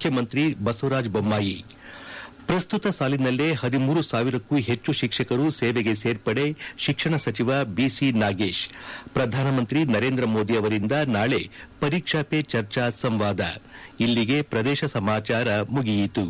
ಮುಖ್ಯಮಂತ್ರಿ ಬಸವರಾಜ ಬೊಮ್ಮಾಯಿ ಪ್ರಸ್ತುತ ಸಾಲಿನಲ್ಲೇ ಹದಿಮೂರು ಸಾವಿರಕ್ಕೂ ಹೆಚ್ಚು ಶಿಕ್ಷಕರು ಸೇವೆಗೆ ಸೇರ್ಪಡೆ ಶಿಕ್ಷಣ ಸಚಿವ ಬಿಸಿ ನಾಗೇಶ್ ಪ್ರಧಾನಮಂತ್ರಿ ನರೇಂದ್ರ ಮೋದಿ ಅವರಿಂದ ನಾಳೆ ಪರೀಕ್ಷಾ ಪೇ ಚರ್ಚಾ ಸಂವಾದ ಇಲ್ಲಿಗೆ ಪ್ರದೇಶ ಸಮಾಚಾರ ಮುಗಿಯಿತು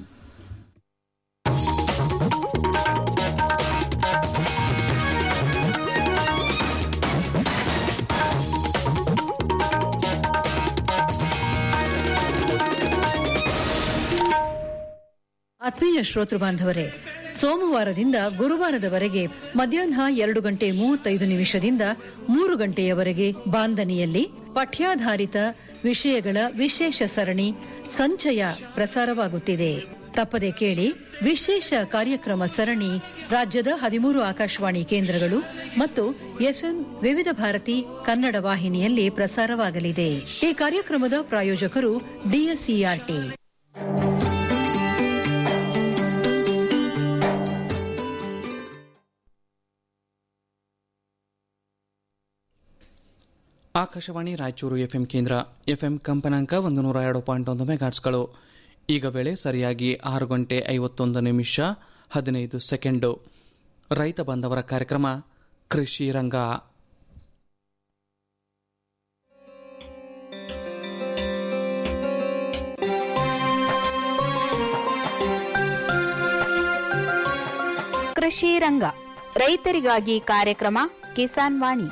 ಆತ್ಮೀಯ ಶ್ರೋತೃ ಬಾಂಧವರೇ ಸೋಮವಾರದಿಂದ ಗುರುವಾರದವರೆಗೆ ಮಧ್ಯಾಹ್ನ ಎರಡು ಗಂಟೆ ಮೂವತ್ತೈದು ನಿಮಿಷದಿಂದ ಮೂರು ಗಂಟೆಯವರೆಗೆ ಬಾಂದನಿಯಲ್ಲಿ ಪಠ್ಯಾಧಾರಿತ ವಿಷಯಗಳ ವಿಶೇಷ ಸರಣಿ ಸಂಚಯ ಪ್ರಸಾರವಾಗುತ್ತಿದೆ ತಪ್ಪದೆ ಕೇಳಿ ವಿಶೇಷ ಕಾರ್ಯಕ್ರಮ ಸರಣಿ ರಾಜ್ಯದ ಹದಿಮೂರು ಆಕಾಶವಾಣಿ ಕೇಂದ್ರಗಳು ಮತ್ತು ಎಫ್ಎಂ ವಿವಿಧ ಭಾರತಿ ಕನ್ನಡ ವಾಹಿನಿಯಲ್ಲಿ ಪ್ರಸಾರವಾಗಲಿದೆ ಈ ಕಾರ್ಯಕ್ರಮದ ಪ್ರಾಯೋಜಕರು ಡಿಎಸ್ಇಆರ್ಟಿ ಆಕಾಶವಾಣಿ ರಾಯಚೂರು ಎಫ್ಎಂ ಕೇಂದ್ರ ಎಫ್ಎಂ ಕಂಪನಾಂಕ ಒಂದು ನೂರ ಎರಡು ಪಾಯಿಂಟ್ ಒಂದು ಮೆಗಾಟ್ಸ್ಗಳು ಈಗ ವೇಳೆ ಸರಿಯಾಗಿ ಆರು ಗಂಟೆ ಐವತ್ತೊಂದು ನಿಮಿಷ ಹದಿನೈದು ಸೆಕೆಂಡು ರೈತ ಬಾಂಧವರ ಕಾರ್ಯಕ್ರಮ ಕೃಷಿ ರಂಗ ಕೃಷಿ ರಂಗ ರೈತರಿಗಾಗಿ ಕಾರ್ಯಕ್ರಮ ಕಿಸಾನ್ ವಾಣಿ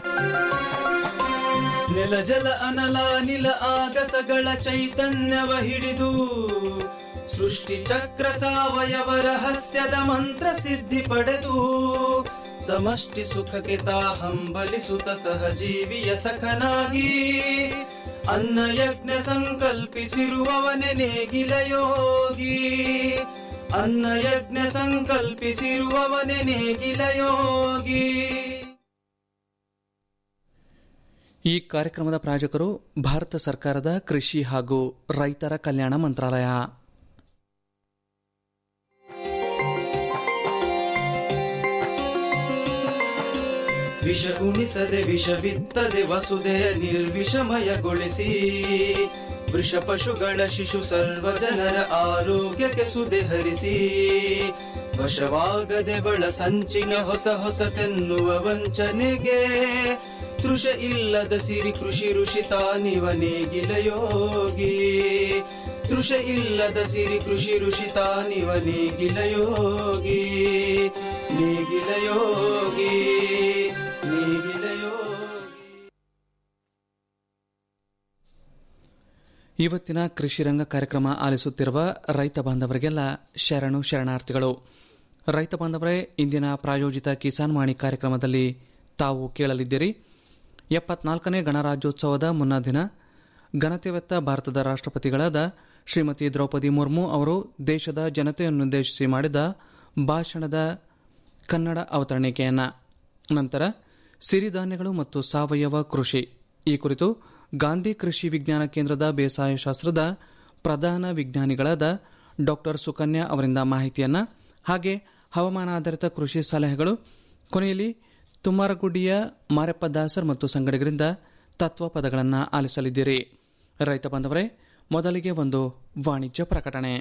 ನೆಲ ಜಲ ಅನಲ ನಿಲ ಆಗಸಗಳ ಚೈತನ್ಯವ ಹಿಡಿದು ಸೃಷ್ಟಿ ಚಕ್ರ ಸಾವಯವ ರಹಸ್ಯದ ಮಂತ್ರ ಸಿದ್ಧಿ ಪಡೆದು ಸಮಷ್ಟಿ ಸುಖಕ್ಕೆ ತಾ ಹಂಬಲಿಸುತ್ತ ಸಹಜೀವಿಯ ಸಖನಾಗಿ ಅನ್ನ ಯಜ್ಞ ಸಂಕಲ್ಪಿಸಿರುವವನೆ ನೇಗಿಲ ಯೋಗಿ ಅನ್ನ ಯಜ್ಞ ಸಂಕಲ್ಪಿಸಿರುವವನೆ ನೇಗಿಲ ಯೋಗಿ ಈ ಕಾರ್ಯಕ್ರಮದ ಪ್ರಾಯೋಜಕರು ಭಾರತ ಸರ್ಕಾರದ ಕೃಷಿ ಹಾಗೂ ರೈತರ ಕಲ್ಯಾಣ ಮಂತ್ರಾಲಯ ವಿಷ ಉಣಿಸದೆ ವಿಷ ಬಿತ್ತದೆ ವಸುದೆಯ ನಿರ್ವಿಷಮಯಗೊಳಿಸಿ ವೃಷ ಪಶುಗಳ ಶಿಶು ಸರ್ವ ಜನರ ಆರೋಗ್ಯಕ್ಕೆ ಸುದೆ ಹರಿಸಿ ವಶವಾಗದೆ ಬಳ ಸಂಚಿನ ಹೊಸ ಹೊಸತೆನ್ನುವ ವಂಚನೆಗೆ ತೃಷ ಇಲ್ಲದ ಸಿರಿ ಕೃಷಿ ಋಷಿ ತಾನಿವ ನೇಗಿಲ ಯೋಗಿ ತೃಷ ಇಲ್ಲದ ಸಿರಿ ಕೃಷಿ ಋಷಿ ತಾನಿವ ನೇಗಿಲ ಯೋಗಿ ನೇಗಿಲ ಯೋಗಿ ನೇಗಿಲ ಯೋಗಿ ಇವತ್ತಿನ ಕೃಷಿ ರಂಗ ಕಾರ್ಯಕ್ರಮ ಆಲಿಸುತ್ತಿರುವ ರೈತ ಬಾಂಧವರಿಗೆಲ್ಲ ಶರಣು ಶರಣಾರ್ಥಿಗಳು ರೈತ ಬಾಂಧವರೇ ಇಂದಿನ ಪ್ರಾಯೋಜಿತ ಕಿಸಾನ್ ವಾಣಿ ಕಾರ್ಯಕ್ರಮದಲ್ಲಿ ತಾವು ಕೇಳಲಿದ್ದೀರಿ ಎಪ್ಪತ್ನಾಲ್ಕನೇ ಗಣರಾಜ್ಯೋತ್ಸವದ ಮುನ್ನಾ ದಿನ ಘನತೆವೆತ್ತ ಭಾರತದ ರಾಷ್ಟ್ರಪತಿಗಳಾದ ಶ್ರೀಮತಿ ದ್ರೌಪದಿ ಮುರ್ಮು ಅವರು ದೇಶದ ಜನತೆಯನ್ನುದ್ದೇಶಿಸಿ ಮಾಡಿದ ಭಾಷಣದ ಕನ್ನಡ ಅವತರಣಿಕೆಯನ್ನ ನಂತರ ಸಿರಿಧಾನ್ಯಗಳು ಮತ್ತು ಸಾವಯವ ಕೃಷಿ ಈ ಕುರಿತು ಗಾಂಧಿ ಕೃಷಿ ವಿಜ್ಞಾನ ಕೇಂದ್ರದ ಬೇಸಾಯ ಶಾಸ್ತ್ರದ ಪ್ರಧಾನ ವಿಜ್ಞಾನಿಗಳಾದ ಡಾಕ್ಟರ್ ಸುಕನ್ಯಾ ಅವರಿಂದ ಮಾಹಿತಿಯನ್ನ ಹಾಗೆ ಹವಾಮಾನಾಧಾರಿತ ಕೃಷಿ ಸಲಹೆಗಳು ಕೊನೆಯಲ್ಲಿ ತುಮ್ಮಾರಗುಡಿಯ ಮಾರಪ್ಪ ದಾಸರ್ ಮತ್ತು ಸಂಗಡಿಗರಿಂದ ತತ್ವ ಪದಗಳನ್ನು ಆಲಿಸಲಿದ್ದೀರಿ ರೈತ ಬಾಂಧವರೇ ಮೊದಲಿಗೆ ಒಂದು ವಾಣಿಜ್ಯ ಪ್ರಕಟಣೆ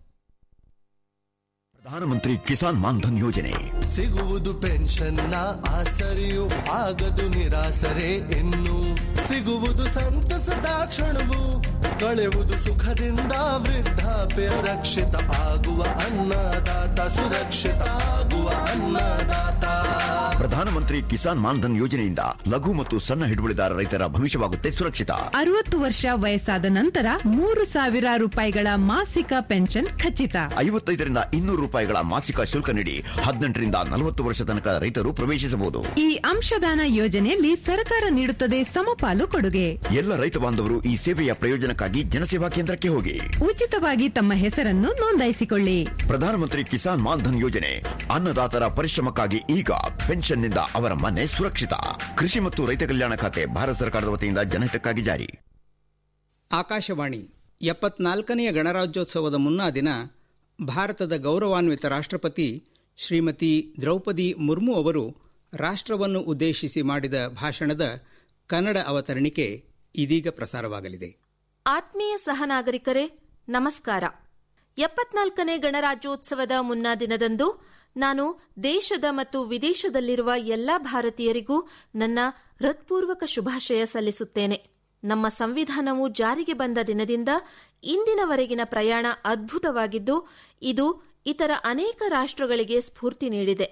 ಪ್ರಧಾನಮಂತ್ರಿ ಕಿಸಾನ್ ಮಾನ್ಧನ್ ಯೋಜನೆ ಸಿಗುವುದು ಪೆನ್ಷನ್ನ ಆಸರೆಯು ಆಗದು ನಿರಾಸರೆ ಇನ್ನು ಸಿಗುವುದು ಸಂತಸದ ಕ್ಷಣವು ಕಳೆಯುವುದು ಸುಖದಿಂದ ವೃದ್ಧಾಪ್ಯ ರಕ್ಷಿತ ಆಗುವ ಅನ್ನದಾತ ಸುರಕ್ಷಿತ ಆಗುವ ಅನ್ನದಾತ ಪ್ರಧಾನಮಂತ್ರಿ ಕಿಸಾನ್ ಮಾನ್ಧನ್ ಯೋಜನೆಯಿಂದ ಲಘು ಮತ್ತು ಸಣ್ಣ ಹಿಡುವಳಿದಾರ ರೈತರ ಭವಿಷ್ಯವಾಗುತ್ತೆ ಸುರಕ್ಷಿತ ಅರವತ್ತು ವರ್ಷ ವಯಸ್ಸಾದ ನಂತರ ಮೂರು ಸಾವಿರ ರೂಪಾಯಿಗಳ ಮಾಸಿಕ ಪೆನ್ಷನ್ ಖಚಿತ ಐವತ್ತೈದರಿಂದ ಇನ್ನೂರು ರೂಪಾಯಿಗಳ ಮಾಸಿಕ ಶುಲ್ಕ ನೀಡಿ ಹದಿನೆಂಟರಿಂದ ನಲವತ್ತು ವರ್ಷ ತನಕ ರೈತರು ಪ್ರವೇಶಿಸಬಹುದು ಈ ಅಂಶದಾನ ಯೋಜನೆಯಲ್ಲಿ ಸರ್ಕಾರ ನೀಡುತ್ತದೆ ಸಮಪಾಲು ಕೊಡುಗೆ ಎಲ್ಲ ರೈತ ಬಾಂಧವರು ಈ ಸೇವೆಯ ಪ್ರಯೋಜನಕ್ಕಾಗಿ ಜನಸೇವಾ ಕೇಂದ್ರಕ್ಕೆ ಹೋಗಿ ಉಚಿತವಾಗಿ ತಮ್ಮ ಹೆಸರನ್ನು ನೋಂದಾಯಿಸಿಕೊಳ್ಳಿ ಪ್ರಧಾನಮಂತ್ರಿ ಕಿಸಾನ್ ಮಾನ್ಧನ್ ಯೋಜನೆ ಅನ್ನದಾತರ ಪರಿಶ್ರಮಕ್ಕಾಗಿ ಈಗ ಪೆನ್ಷನ್ನಿಂದ ಅವರ ಮನೆ ಸುರಕ್ಷಿತ ಕೃಷಿ ಮತ್ತು ರೈತ ಕಲ್ಯಾಣ ಖಾತೆ ಭಾರತ ಸರ್ಕಾರದ ವತಿಯಿಂದ ಜನಹಿತಕ್ಕಾಗಿ ಜಾರಿ ಆಕಾಶವಾಣಿ ಎಪ್ಪತ್ನಾಲ್ಕನೆಯ ಗಣರಾಜ್ಯೋತ್ಸವದ ಮುನ್ನಾ ದಿನ ಭಾರತದ ಗೌರವಾನ್ವಿತ ರಾಷ್ಟ್ರಪತಿ ಶ್ರೀಮತಿ ದ್ರೌಪದಿ ಮುರ್ಮು ಅವರು ರಾಷ್ಟ್ರವನ್ನು ಉದ್ದೇಶಿಸಿ ಮಾಡಿದ ಭಾಷಣದ ಕನ್ನಡ ಅವತರಣಿಕೆ ಇದೀಗ ಪ್ರಸಾರವಾಗಲಿದೆ ಆತ್ಮೀಯ ಸಹನಾಗರಿಕರೇ ನಮಸ್ಕಾರ ಎಪ್ಪತ್ನಾಲ್ಕನೇ ಗಣರಾಜ್ಯೋತ್ಸವದ ಮುನ್ನಾ ದಿನದಂದು ನಾನು ದೇಶದ ಮತ್ತು ವಿದೇಶದಲ್ಲಿರುವ ಎಲ್ಲಾ ಭಾರತೀಯರಿಗೂ ನನ್ನ ಹೃತ್ಪೂರ್ವಕ ಶುಭಾಶಯ ಸಲ್ಲಿಸುತ್ತೇನೆ ನಮ್ಮ ಸಂವಿಧಾನವು ಜಾರಿಗೆ ಬಂದ ದಿನದಿಂದ ಇಂದಿನವರೆಗಿನ ಪ್ರಯಾಣ ಅದ್ಭುತವಾಗಿದ್ದು ಇದು ಇತರ ಅನೇಕ ರಾಷ್ಟ್ರಗಳಿಗೆ ಸ್ಫೂರ್ತಿ ನೀಡಿದೆ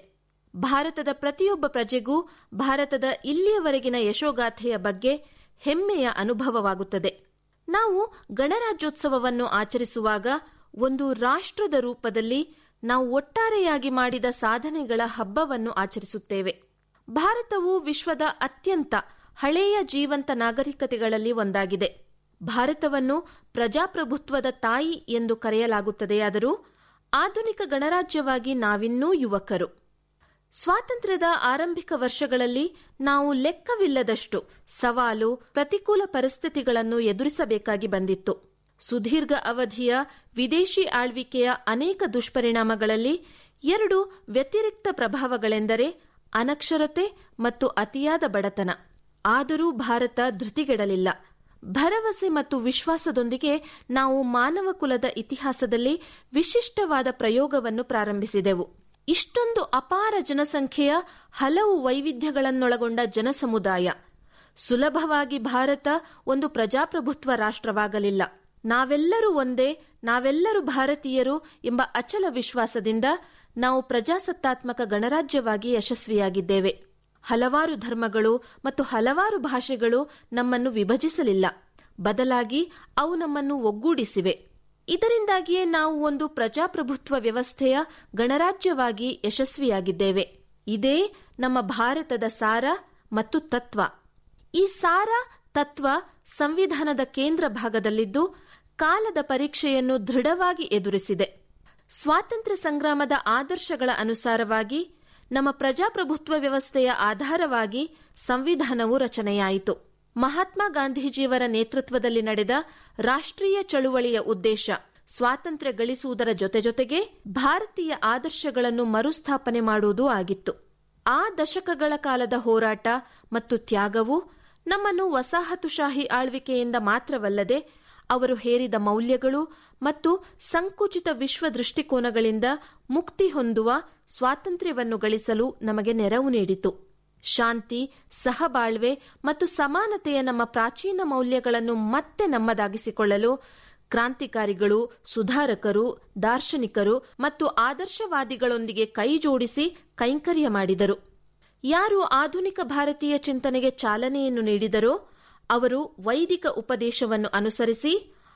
ಭಾರತದ ಪ್ರತಿಯೊಬ್ಬ ಪ್ರಜೆಗೂ ಭಾರತದ ಇಲ್ಲಿಯವರೆಗಿನ ಯಶೋಗಾಥೆಯ ಬಗ್ಗೆ ಹೆಮ್ಮೆಯ ಅನುಭವವಾಗುತ್ತದೆ ನಾವು ಗಣರಾಜ್ಯೋತ್ಸವವನ್ನು ಆಚರಿಸುವಾಗ ಒಂದು ರಾಷ್ಟ್ರದ ರೂಪದಲ್ಲಿ ನಾವು ಒಟ್ಟಾರೆಯಾಗಿ ಮಾಡಿದ ಸಾಧನೆಗಳ ಹಬ್ಬವನ್ನು ಆಚರಿಸುತ್ತೇವೆ ಭಾರತವು ವಿಶ್ವದ ಅತ್ಯಂತ ಹಳೆಯ ಜೀವಂತ ನಾಗರಿಕತೆಗಳಲ್ಲಿ ಒಂದಾಗಿದೆ ಭಾರತವನ್ನು ಪ್ರಜಾಪ್ರಭುತ್ವದ ತಾಯಿ ಎಂದು ಕರೆಯಲಾಗುತ್ತದೆಯಾದರೂ ಆಧುನಿಕ ಗಣರಾಜ್ಯವಾಗಿ ನಾವಿನ್ನೂ ಯುವಕರು ಸ್ವಾತಂತ್ರ್ಯದ ಆರಂಭಿಕ ವರ್ಷಗಳಲ್ಲಿ ನಾವು ಲೆಕ್ಕವಿಲ್ಲದಷ್ಟು ಸವಾಲು ಪ್ರತಿಕೂಲ ಪರಿಸ್ಥಿತಿಗಳನ್ನು ಎದುರಿಸಬೇಕಾಗಿ ಬಂದಿತ್ತು ಸುದೀರ್ಘ ಅವಧಿಯ ವಿದೇಶಿ ಆಳ್ವಿಕೆಯ ಅನೇಕ ದುಷ್ಪರಿಣಾಮಗಳಲ್ಲಿ ಎರಡು ವ್ಯತಿರಿಕ್ತ ಪ್ರಭಾವಗಳೆಂದರೆ ಅನಕ್ಷರತೆ ಮತ್ತು ಅತಿಯಾದ ಬಡತನ ಆದರೂ ಭಾರತ ಧೃತಿಗೆಡಲಿಲ್ಲ ಭರವಸೆ ಮತ್ತು ವಿಶ್ವಾಸದೊಂದಿಗೆ ನಾವು ಮಾನವ ಕುಲದ ಇತಿಹಾಸದಲ್ಲಿ ವಿಶಿಷ್ಟವಾದ ಪ್ರಯೋಗವನ್ನು ಪ್ರಾರಂಭಿಸಿದೆವು ಇಷ್ಟೊಂದು ಅಪಾರ ಜನಸಂಖ್ಯೆಯ ಹಲವು ವೈವಿಧ್ಯಗಳನ್ನೊಳಗೊಂಡ ಜನಸಮುದಾಯ ಸುಲಭವಾಗಿ ಭಾರತ ಒಂದು ಪ್ರಜಾಪ್ರಭುತ್ವ ರಾಷ್ಟ್ರವಾಗಲಿಲ್ಲ ನಾವೆಲ್ಲರೂ ಒಂದೇ ನಾವೆಲ್ಲರೂ ಭಾರತೀಯರು ಎಂಬ ಅಚಲ ವಿಶ್ವಾಸದಿಂದ ನಾವು ಪ್ರಜಾಸತ್ತಾತ್ಮಕ ಗಣರಾಜ್ಯವಾಗಿ ಯಶಸ್ವಿಯಾಗಿದ್ದೇವೆ ಹಲವಾರು ಧರ್ಮಗಳು ಮತ್ತು ಹಲವಾರು ಭಾಷೆಗಳು ನಮ್ಮನ್ನು ವಿಭಜಿಸಲಿಲ್ಲ ಬದಲಾಗಿ ಅವು ನಮ್ಮನ್ನು ಒಗ್ಗೂಡಿಸಿವೆ ಇದರಿಂದಾಗಿಯೇ ನಾವು ಒಂದು ಪ್ರಜಾಪ್ರಭುತ್ವ ವ್ಯವಸ್ಥೆಯ ಗಣರಾಜ್ಯವಾಗಿ ಯಶಸ್ವಿಯಾಗಿದ್ದೇವೆ ಇದೇ ನಮ್ಮ ಭಾರತದ ಸಾರ ಮತ್ತು ತತ್ವ ಈ ಸಾರ ತತ್ವ ಸಂವಿಧಾನದ ಕೇಂದ್ರ ಭಾಗದಲ್ಲಿದ್ದು ಕಾಲದ ಪರೀಕ್ಷೆಯನ್ನು ದೃಢವಾಗಿ ಎದುರಿಸಿದೆ ಸ್ವಾತಂತ್ರ್ಯ ಸಂಗ್ರಾಮದ ಆದರ್ಶಗಳ ಅನುಸಾರವಾಗಿ ನಮ್ಮ ಪ್ರಜಾಪ್ರಭುತ್ವ ವ್ಯವಸ್ಥೆಯ ಆಧಾರವಾಗಿ ಸಂವಿಧಾನವು ರಚನೆಯಾಯಿತು ಮಹಾತ್ಮ ಗಾಂಧೀಜಿಯವರ ನೇತೃತ್ವದಲ್ಲಿ ನಡೆದ ರಾಷ್ಟ್ರೀಯ ಚಳುವಳಿಯ ಉದ್ದೇಶ ಸ್ವಾತಂತ್ರ್ಯ ಗಳಿಸುವುದರ ಜೊತೆ ಜೊತೆಗೆ ಭಾರತೀಯ ಆದರ್ಶಗಳನ್ನು ಮರುಸ್ಥಾಪನೆ ಮಾಡುವುದೂ ಆಗಿತ್ತು ಆ ದಶಕಗಳ ಕಾಲದ ಹೋರಾಟ ಮತ್ತು ತ್ಯಾಗವು ನಮ್ಮನ್ನು ವಸಾಹತುಶಾಹಿ ಆಳ್ವಿಕೆಯಿಂದ ಮಾತ್ರವಲ್ಲದೆ ಅವರು ಹೇರಿದ ಮೌಲ್ಯಗಳು ಮತ್ತು ಸಂಕುಚಿತ ವಿಶ್ವ ದೃಷ್ಟಿಕೋನಗಳಿಂದ ಮುಕ್ತಿ ಹೊಂದುವ ಸ್ವಾತಂತ್ರ್ಯವನ್ನು ಗಳಿಸಲು ನಮಗೆ ನೆರವು ನೀಡಿತು ಶಾಂತಿ ಸಹಬಾಳ್ವೆ ಮತ್ತು ಸಮಾನತೆಯ ನಮ್ಮ ಪ್ರಾಚೀನ ಮೌಲ್ಯಗಳನ್ನು ಮತ್ತೆ ನಮ್ಮದಾಗಿಸಿಕೊಳ್ಳಲು ಕ್ರಾಂತಿಕಾರಿಗಳು ಸುಧಾರಕರು ದಾರ್ಶನಿಕರು ಮತ್ತು ಆದರ್ಶವಾದಿಗಳೊಂದಿಗೆ ಕೈಜೋಡಿಸಿ ಕೈಂಕರ್ಯ ಮಾಡಿದರು ಯಾರು ಆಧುನಿಕ ಭಾರತೀಯ ಚಿಂತನೆಗೆ ಚಾಲನೆಯನ್ನು ನೀಡಿದರೋ ಅವರು ವೈದಿಕ ಉಪದೇಶವನ್ನು ಅನುಸರಿಸಿ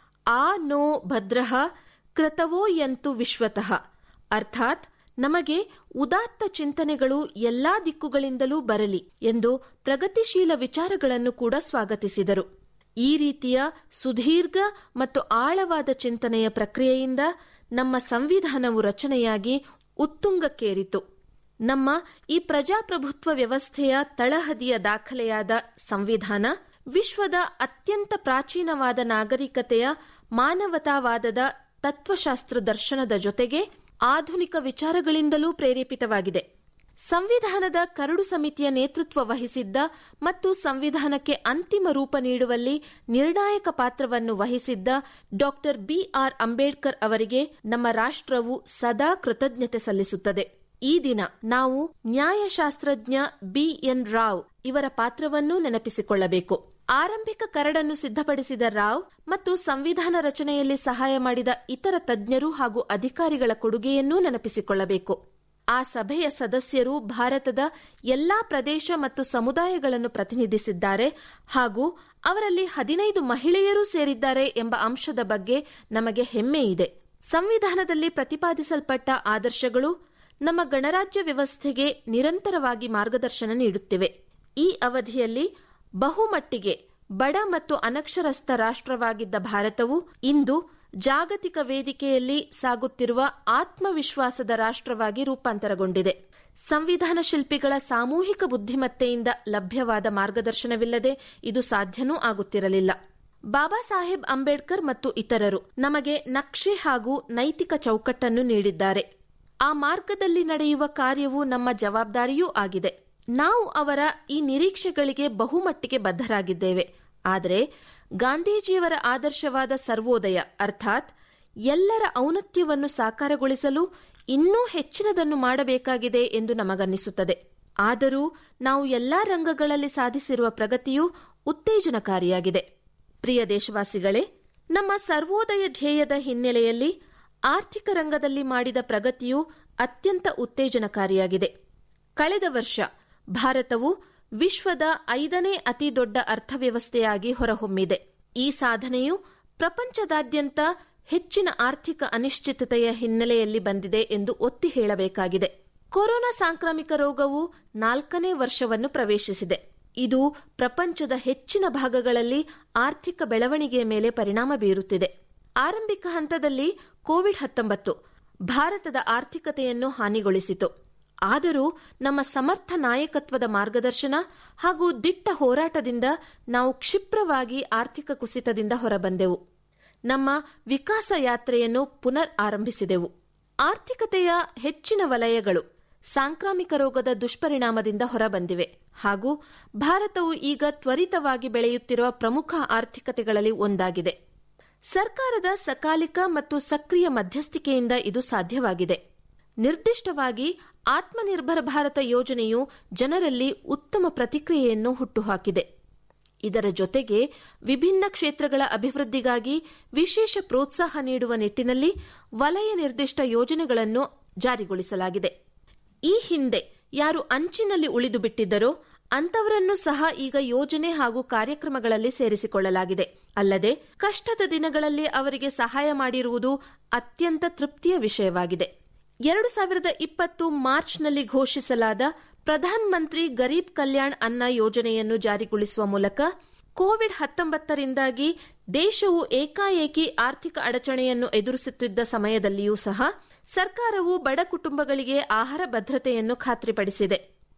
ಆ ನೋ ಭದ್ರಃ ಕೃತವೋ ಯಂತು ವಿಶ್ವತಃ ಅರ್ಥಾತ್ ನಮಗೆ ಉದಾತ್ತ ಚಿಂತನೆಗಳು ಎಲ್ಲಾ ದಿಕ್ಕುಗಳಿಂದಲೂ ಬರಲಿ ಎಂದು ಪ್ರಗತಿಶೀಲ ವಿಚಾರಗಳನ್ನು ಕೂಡ ಸ್ವಾಗತಿಸಿದರು ಈ ರೀತಿಯ ಸುದೀರ್ಘ ಮತ್ತು ಆಳವಾದ ಚಿಂತನೆಯ ಪ್ರಕ್ರಿಯೆಯಿಂದ ನಮ್ಮ ಸಂವಿಧಾನವು ರಚನೆಯಾಗಿ ಉತ್ತುಂಗಕ್ಕೇರಿತು ನಮ್ಮ ಈ ಪ್ರಜಾಪ್ರಭುತ್ವ ವ್ಯವಸ್ಥೆಯ ತಳಹದಿಯ ದಾಖಲೆಯಾದ ಸಂವಿಧಾನ ವಿಶ್ವದ ಅತ್ಯಂತ ಪ್ರಾಚೀನವಾದ ನಾಗರಿಕತೆಯ ಮಾನವತಾವಾದದ ತತ್ವಶಾಸ್ತ್ರ ದರ್ಶನದ ಜೊತೆಗೆ ಆಧುನಿಕ ವಿಚಾರಗಳಿಂದಲೂ ಪ್ರೇರೇಪಿತವಾಗಿದೆ ಸಂವಿಧಾನದ ಕರಡು ಸಮಿತಿಯ ನೇತೃತ್ವ ವಹಿಸಿದ್ದ ಮತ್ತು ಸಂವಿಧಾನಕ್ಕೆ ಅಂತಿಮ ರೂಪ ನೀಡುವಲ್ಲಿ ನಿರ್ಣಾಯಕ ಪಾತ್ರವನ್ನು ವಹಿಸಿದ್ದ ಡಾಕ್ಟರ್ ಬಿಆರ್ ಅಂಬೇಡ್ಕರ್ ಅವರಿಗೆ ನಮ್ಮ ರಾಷ್ಟ್ರವು ಸದಾ ಕೃತಜ್ಞತೆ ಸಲ್ಲಿಸುತ್ತದೆ ಈ ದಿನ ನಾವು ನ್ಯಾಯಶಾಸ್ತ್ರಜ್ಞ ಬಿಎನ್ ರಾವ್ ಇವರ ಪಾತ್ರವನ್ನೂ ನೆನಪಿಸಿಕೊಳ್ಳಬೇಕು ಆರಂಭಿಕ ಕರಡನ್ನು ಸಿದ್ಧಪಡಿಸಿದ ರಾವ್ ಮತ್ತು ಸಂವಿಧಾನ ರಚನೆಯಲ್ಲಿ ಸಹಾಯ ಮಾಡಿದ ಇತರ ತಜ್ಞರು ಹಾಗೂ ಅಧಿಕಾರಿಗಳ ಕೊಡುಗೆಯನ್ನೂ ನೆನಪಿಸಿಕೊಳ್ಳಬೇಕು ಆ ಸಭೆಯ ಸದಸ್ಯರು ಭಾರತದ ಎಲ್ಲಾ ಪ್ರದೇಶ ಮತ್ತು ಸಮುದಾಯಗಳನ್ನು ಪ್ರತಿನಿಧಿಸಿದ್ದಾರೆ ಹಾಗೂ ಅವರಲ್ಲಿ ಹದಿನೈದು ಮಹಿಳೆಯರೂ ಸೇರಿದ್ದಾರೆ ಎಂಬ ಅಂಶದ ಬಗ್ಗೆ ನಮಗೆ ಹೆಮ್ಮೆ ಇದೆ ಸಂವಿಧಾನದಲ್ಲಿ ಪ್ರತಿಪಾದಿಸಲ್ಪಟ್ಟ ಆದರ್ಶಗಳು ನಮ್ಮ ಗಣರಾಜ್ಯ ವ್ಯವಸ್ಥೆಗೆ ನಿರಂತರವಾಗಿ ಮಾರ್ಗದರ್ಶನ ನೀಡುತ್ತಿವೆ ಈ ಅವಧಿಯಲ್ಲಿ ಬಹುಮಟ್ಟಿಗೆ ಬಡ ಮತ್ತು ಅನಕ್ಷರಸ್ಥ ರಾಷ್ಟ್ರವಾಗಿದ್ದ ಭಾರತವು ಇಂದು ಜಾಗತಿಕ ವೇದಿಕೆಯಲ್ಲಿ ಸಾಗುತ್ತಿರುವ ಆತ್ಮವಿಶ್ವಾಸದ ರಾಷ್ಟ್ರವಾಗಿ ರೂಪಾಂತರಗೊಂಡಿದೆ ಸಂವಿಧಾನ ಶಿಲ್ಪಿಗಳ ಸಾಮೂಹಿಕ ಬುದ್ಧಿಮತ್ತೆಯಿಂದ ಲಭ್ಯವಾದ ಮಾರ್ಗದರ್ಶನವಿಲ್ಲದೆ ಇದು ಸಾಧ್ಯನೂ ಆಗುತ್ತಿರಲಿಲ್ಲ ಬಾಬಾ ಸಾಹೇಬ್ ಅಂಬೇಡ್ಕರ್ ಮತ್ತು ಇತರರು ನಮಗೆ ನಕ್ಷೆ ಹಾಗೂ ನೈತಿಕ ಚೌಕಟ್ಟನ್ನು ನೀಡಿದ್ದಾರೆ ಆ ಮಾರ್ಗದಲ್ಲಿ ನಡೆಯುವ ಕಾರ್ಯವು ನಮ್ಮ ಜವಾಬ್ದಾರಿಯೂ ಆಗಿದೆ ನಾವು ಅವರ ಈ ನಿರೀಕ್ಷೆಗಳಿಗೆ ಬಹುಮಟ್ಟಿಗೆ ಬದ್ಧರಾಗಿದ್ದೇವೆ ಆದರೆ ಗಾಂಧೀಜಿಯವರ ಆದರ್ಶವಾದ ಸರ್ವೋದಯ ಅರ್ಥಾತ್ ಎಲ್ಲರ ಔನ್ನತ್ಯವನ್ನು ಸಾಕಾರಗೊಳಿಸಲು ಇನ್ನೂ ಹೆಚ್ಚಿನದನ್ನು ಮಾಡಬೇಕಾಗಿದೆ ಎಂದು ನಮಗನ್ನಿಸುತ್ತದೆ ಆದರೂ ನಾವು ಎಲ್ಲಾ ರಂಗಗಳಲ್ಲಿ ಸಾಧಿಸಿರುವ ಪ್ರಗತಿಯು ಉತ್ತೇಜನಕಾರಿಯಾಗಿದೆ ಪ್ರಿಯ ದೇಶವಾಸಿಗಳೇ ನಮ್ಮ ಸರ್ವೋದಯ ಧ್ಯೇಯದ ಹಿನ್ನೆಲೆಯಲ್ಲಿ ಆರ್ಥಿಕ ರಂಗದಲ್ಲಿ ಮಾಡಿದ ಪ್ರಗತಿಯು ಅತ್ಯಂತ ಉತ್ತೇಜನಕಾರಿಯಾಗಿದೆ ಕಳೆದ ವರ್ಷ ಭಾರತವು ವಿಶ್ವದ ಐದನೇ ಅತಿ ದೊಡ್ಡ ಅರ್ಥವ್ಯವಸ್ಥೆಯಾಗಿ ಹೊರಹೊಮ್ಮಿದೆ ಈ ಸಾಧನೆಯು ಪ್ರಪಂಚದಾದ್ಯಂತ ಹೆಚ್ಚಿನ ಆರ್ಥಿಕ ಅನಿಶ್ಚಿತತೆಯ ಹಿನ್ನೆಲೆಯಲ್ಲಿ ಬಂದಿದೆ ಎಂದು ಒತ್ತಿ ಹೇಳಬೇಕಾಗಿದೆ ಕೊರೋನಾ ಸಾಂಕ್ರಾಮಿಕ ರೋಗವು ನಾಲ್ಕನೇ ವರ್ಷವನ್ನು ಪ್ರವೇಶಿಸಿದೆ ಇದು ಪ್ರಪಂಚದ ಹೆಚ್ಚಿನ ಭಾಗಗಳಲ್ಲಿ ಆರ್ಥಿಕ ಬೆಳವಣಿಗೆಯ ಮೇಲೆ ಪರಿಣಾಮ ಬೀರುತ್ತಿದೆ ಆರಂಭಿಕ ಹಂತದಲ್ಲಿ ಕೋವಿಡ್ ಹತ್ತೊಂಬತ್ತು ಭಾರತದ ಆರ್ಥಿಕತೆಯನ್ನು ಹಾನಿಗೊಳಿಸಿತು ಆದರೂ ನಮ್ಮ ಸಮರ್ಥ ನಾಯಕತ್ವದ ಮಾರ್ಗದರ್ಶನ ಹಾಗೂ ದಿಟ್ಟ ಹೋರಾಟದಿಂದ ನಾವು ಕ್ಷಿಪ್ರವಾಗಿ ಆರ್ಥಿಕ ಕುಸಿತದಿಂದ ಹೊರಬಂದೆವು ನಮ್ಮ ವಿಕಾಸ ಯಾತ್ರೆಯನ್ನು ಪುನರ್ ಆರಂಭಿಸಿದೆವು ಆರ್ಥಿಕತೆಯ ಹೆಚ್ಚಿನ ವಲಯಗಳು ಸಾಂಕ್ರಾಮಿಕ ರೋಗದ ದುಷ್ಪರಿಣಾಮದಿಂದ ಹೊರಬಂದಿವೆ ಹಾಗೂ ಭಾರತವು ಈಗ ತ್ವರಿತವಾಗಿ ಬೆಳೆಯುತ್ತಿರುವ ಪ್ರಮುಖ ಆರ್ಥಿಕತೆಗಳಲ್ಲಿ ಒಂದಾಗಿದೆ ಸರ್ಕಾರದ ಸಕಾಲಿಕ ಮತ್ತು ಸಕ್ರಿಯ ಮಧ್ಯಸ್ಥಿಕೆಯಿಂದ ಇದು ಸಾಧ್ಯವಾಗಿದೆ ನಿರ್ದಿಷ್ಟವಾಗಿ ಆತ್ಮನಿರ್ಭರ ಭಾರತ ಯೋಜನೆಯು ಜನರಲ್ಲಿ ಉತ್ತಮ ಪ್ರತಿಕ್ರಿಯೆಯನ್ನು ಹುಟ್ಟುಹಾಕಿದೆ ಇದರ ಜೊತೆಗೆ ವಿಭಿನ್ನ ಕ್ಷೇತ್ರಗಳ ಅಭಿವೃದ್ಧಿಗಾಗಿ ವಿಶೇಷ ಪ್ರೋತ್ಸಾಹ ನೀಡುವ ನಿಟ್ಟಿನಲ್ಲಿ ವಲಯ ನಿರ್ದಿಷ್ಟ ಯೋಜನೆಗಳನ್ನು ಜಾರಿಗೊಳಿಸಲಾಗಿದೆ ಈ ಹಿಂದೆ ಯಾರು ಅಂಚಿನಲ್ಲಿ ಉಳಿದು ಬಿಟ್ಟಿದ್ದರೋ ಅಂತವರನ್ನು ಸಹ ಈಗ ಯೋಜನೆ ಹಾಗೂ ಕಾರ್ಯಕ್ರಮಗಳಲ್ಲಿ ಸೇರಿಸಿಕೊಳ್ಳಲಾಗಿದೆ ಅಲ್ಲದೆ ಕಷ್ಟದ ದಿನಗಳಲ್ಲಿ ಅವರಿಗೆ ಸಹಾಯ ಮಾಡಿರುವುದು ಅತ್ಯಂತ ತೃಪ್ತಿಯ ವಿಷಯವಾಗಿದೆ ಎರಡು ಸಾವಿರದ ಇಪ್ಪತ್ತು ಮಾರ್ಚ್ನಲ್ಲಿ ಘೋಷಿಸಲಾದ ಪ್ರಧಾನ್ ಮಂತ್ರಿ ಗರೀಬ್ ಕಲ್ಯಾಣ್ ಅನ್ನ ಯೋಜನೆಯನ್ನು ಜಾರಿಗೊಳಿಸುವ ಮೂಲಕ ಕೋವಿಡ್ ಹತ್ತೊಂಬತ್ತರಿಂದಾಗಿ ದೇಶವು ಏಕಾಏಕಿ ಆರ್ಥಿಕ ಅಡಚಣೆಯನ್ನು ಎದುರಿಸುತ್ತಿದ್ದ ಸಮಯದಲ್ಲಿಯೂ ಸಹ ಸರ್ಕಾರವು ಬಡ ಕುಟುಂಬಗಳಿಗೆ ಆಹಾರ ಭದ್ರತೆಯನ್ನು ಖಾತ್ರಿಪಡಿಸಿದೆ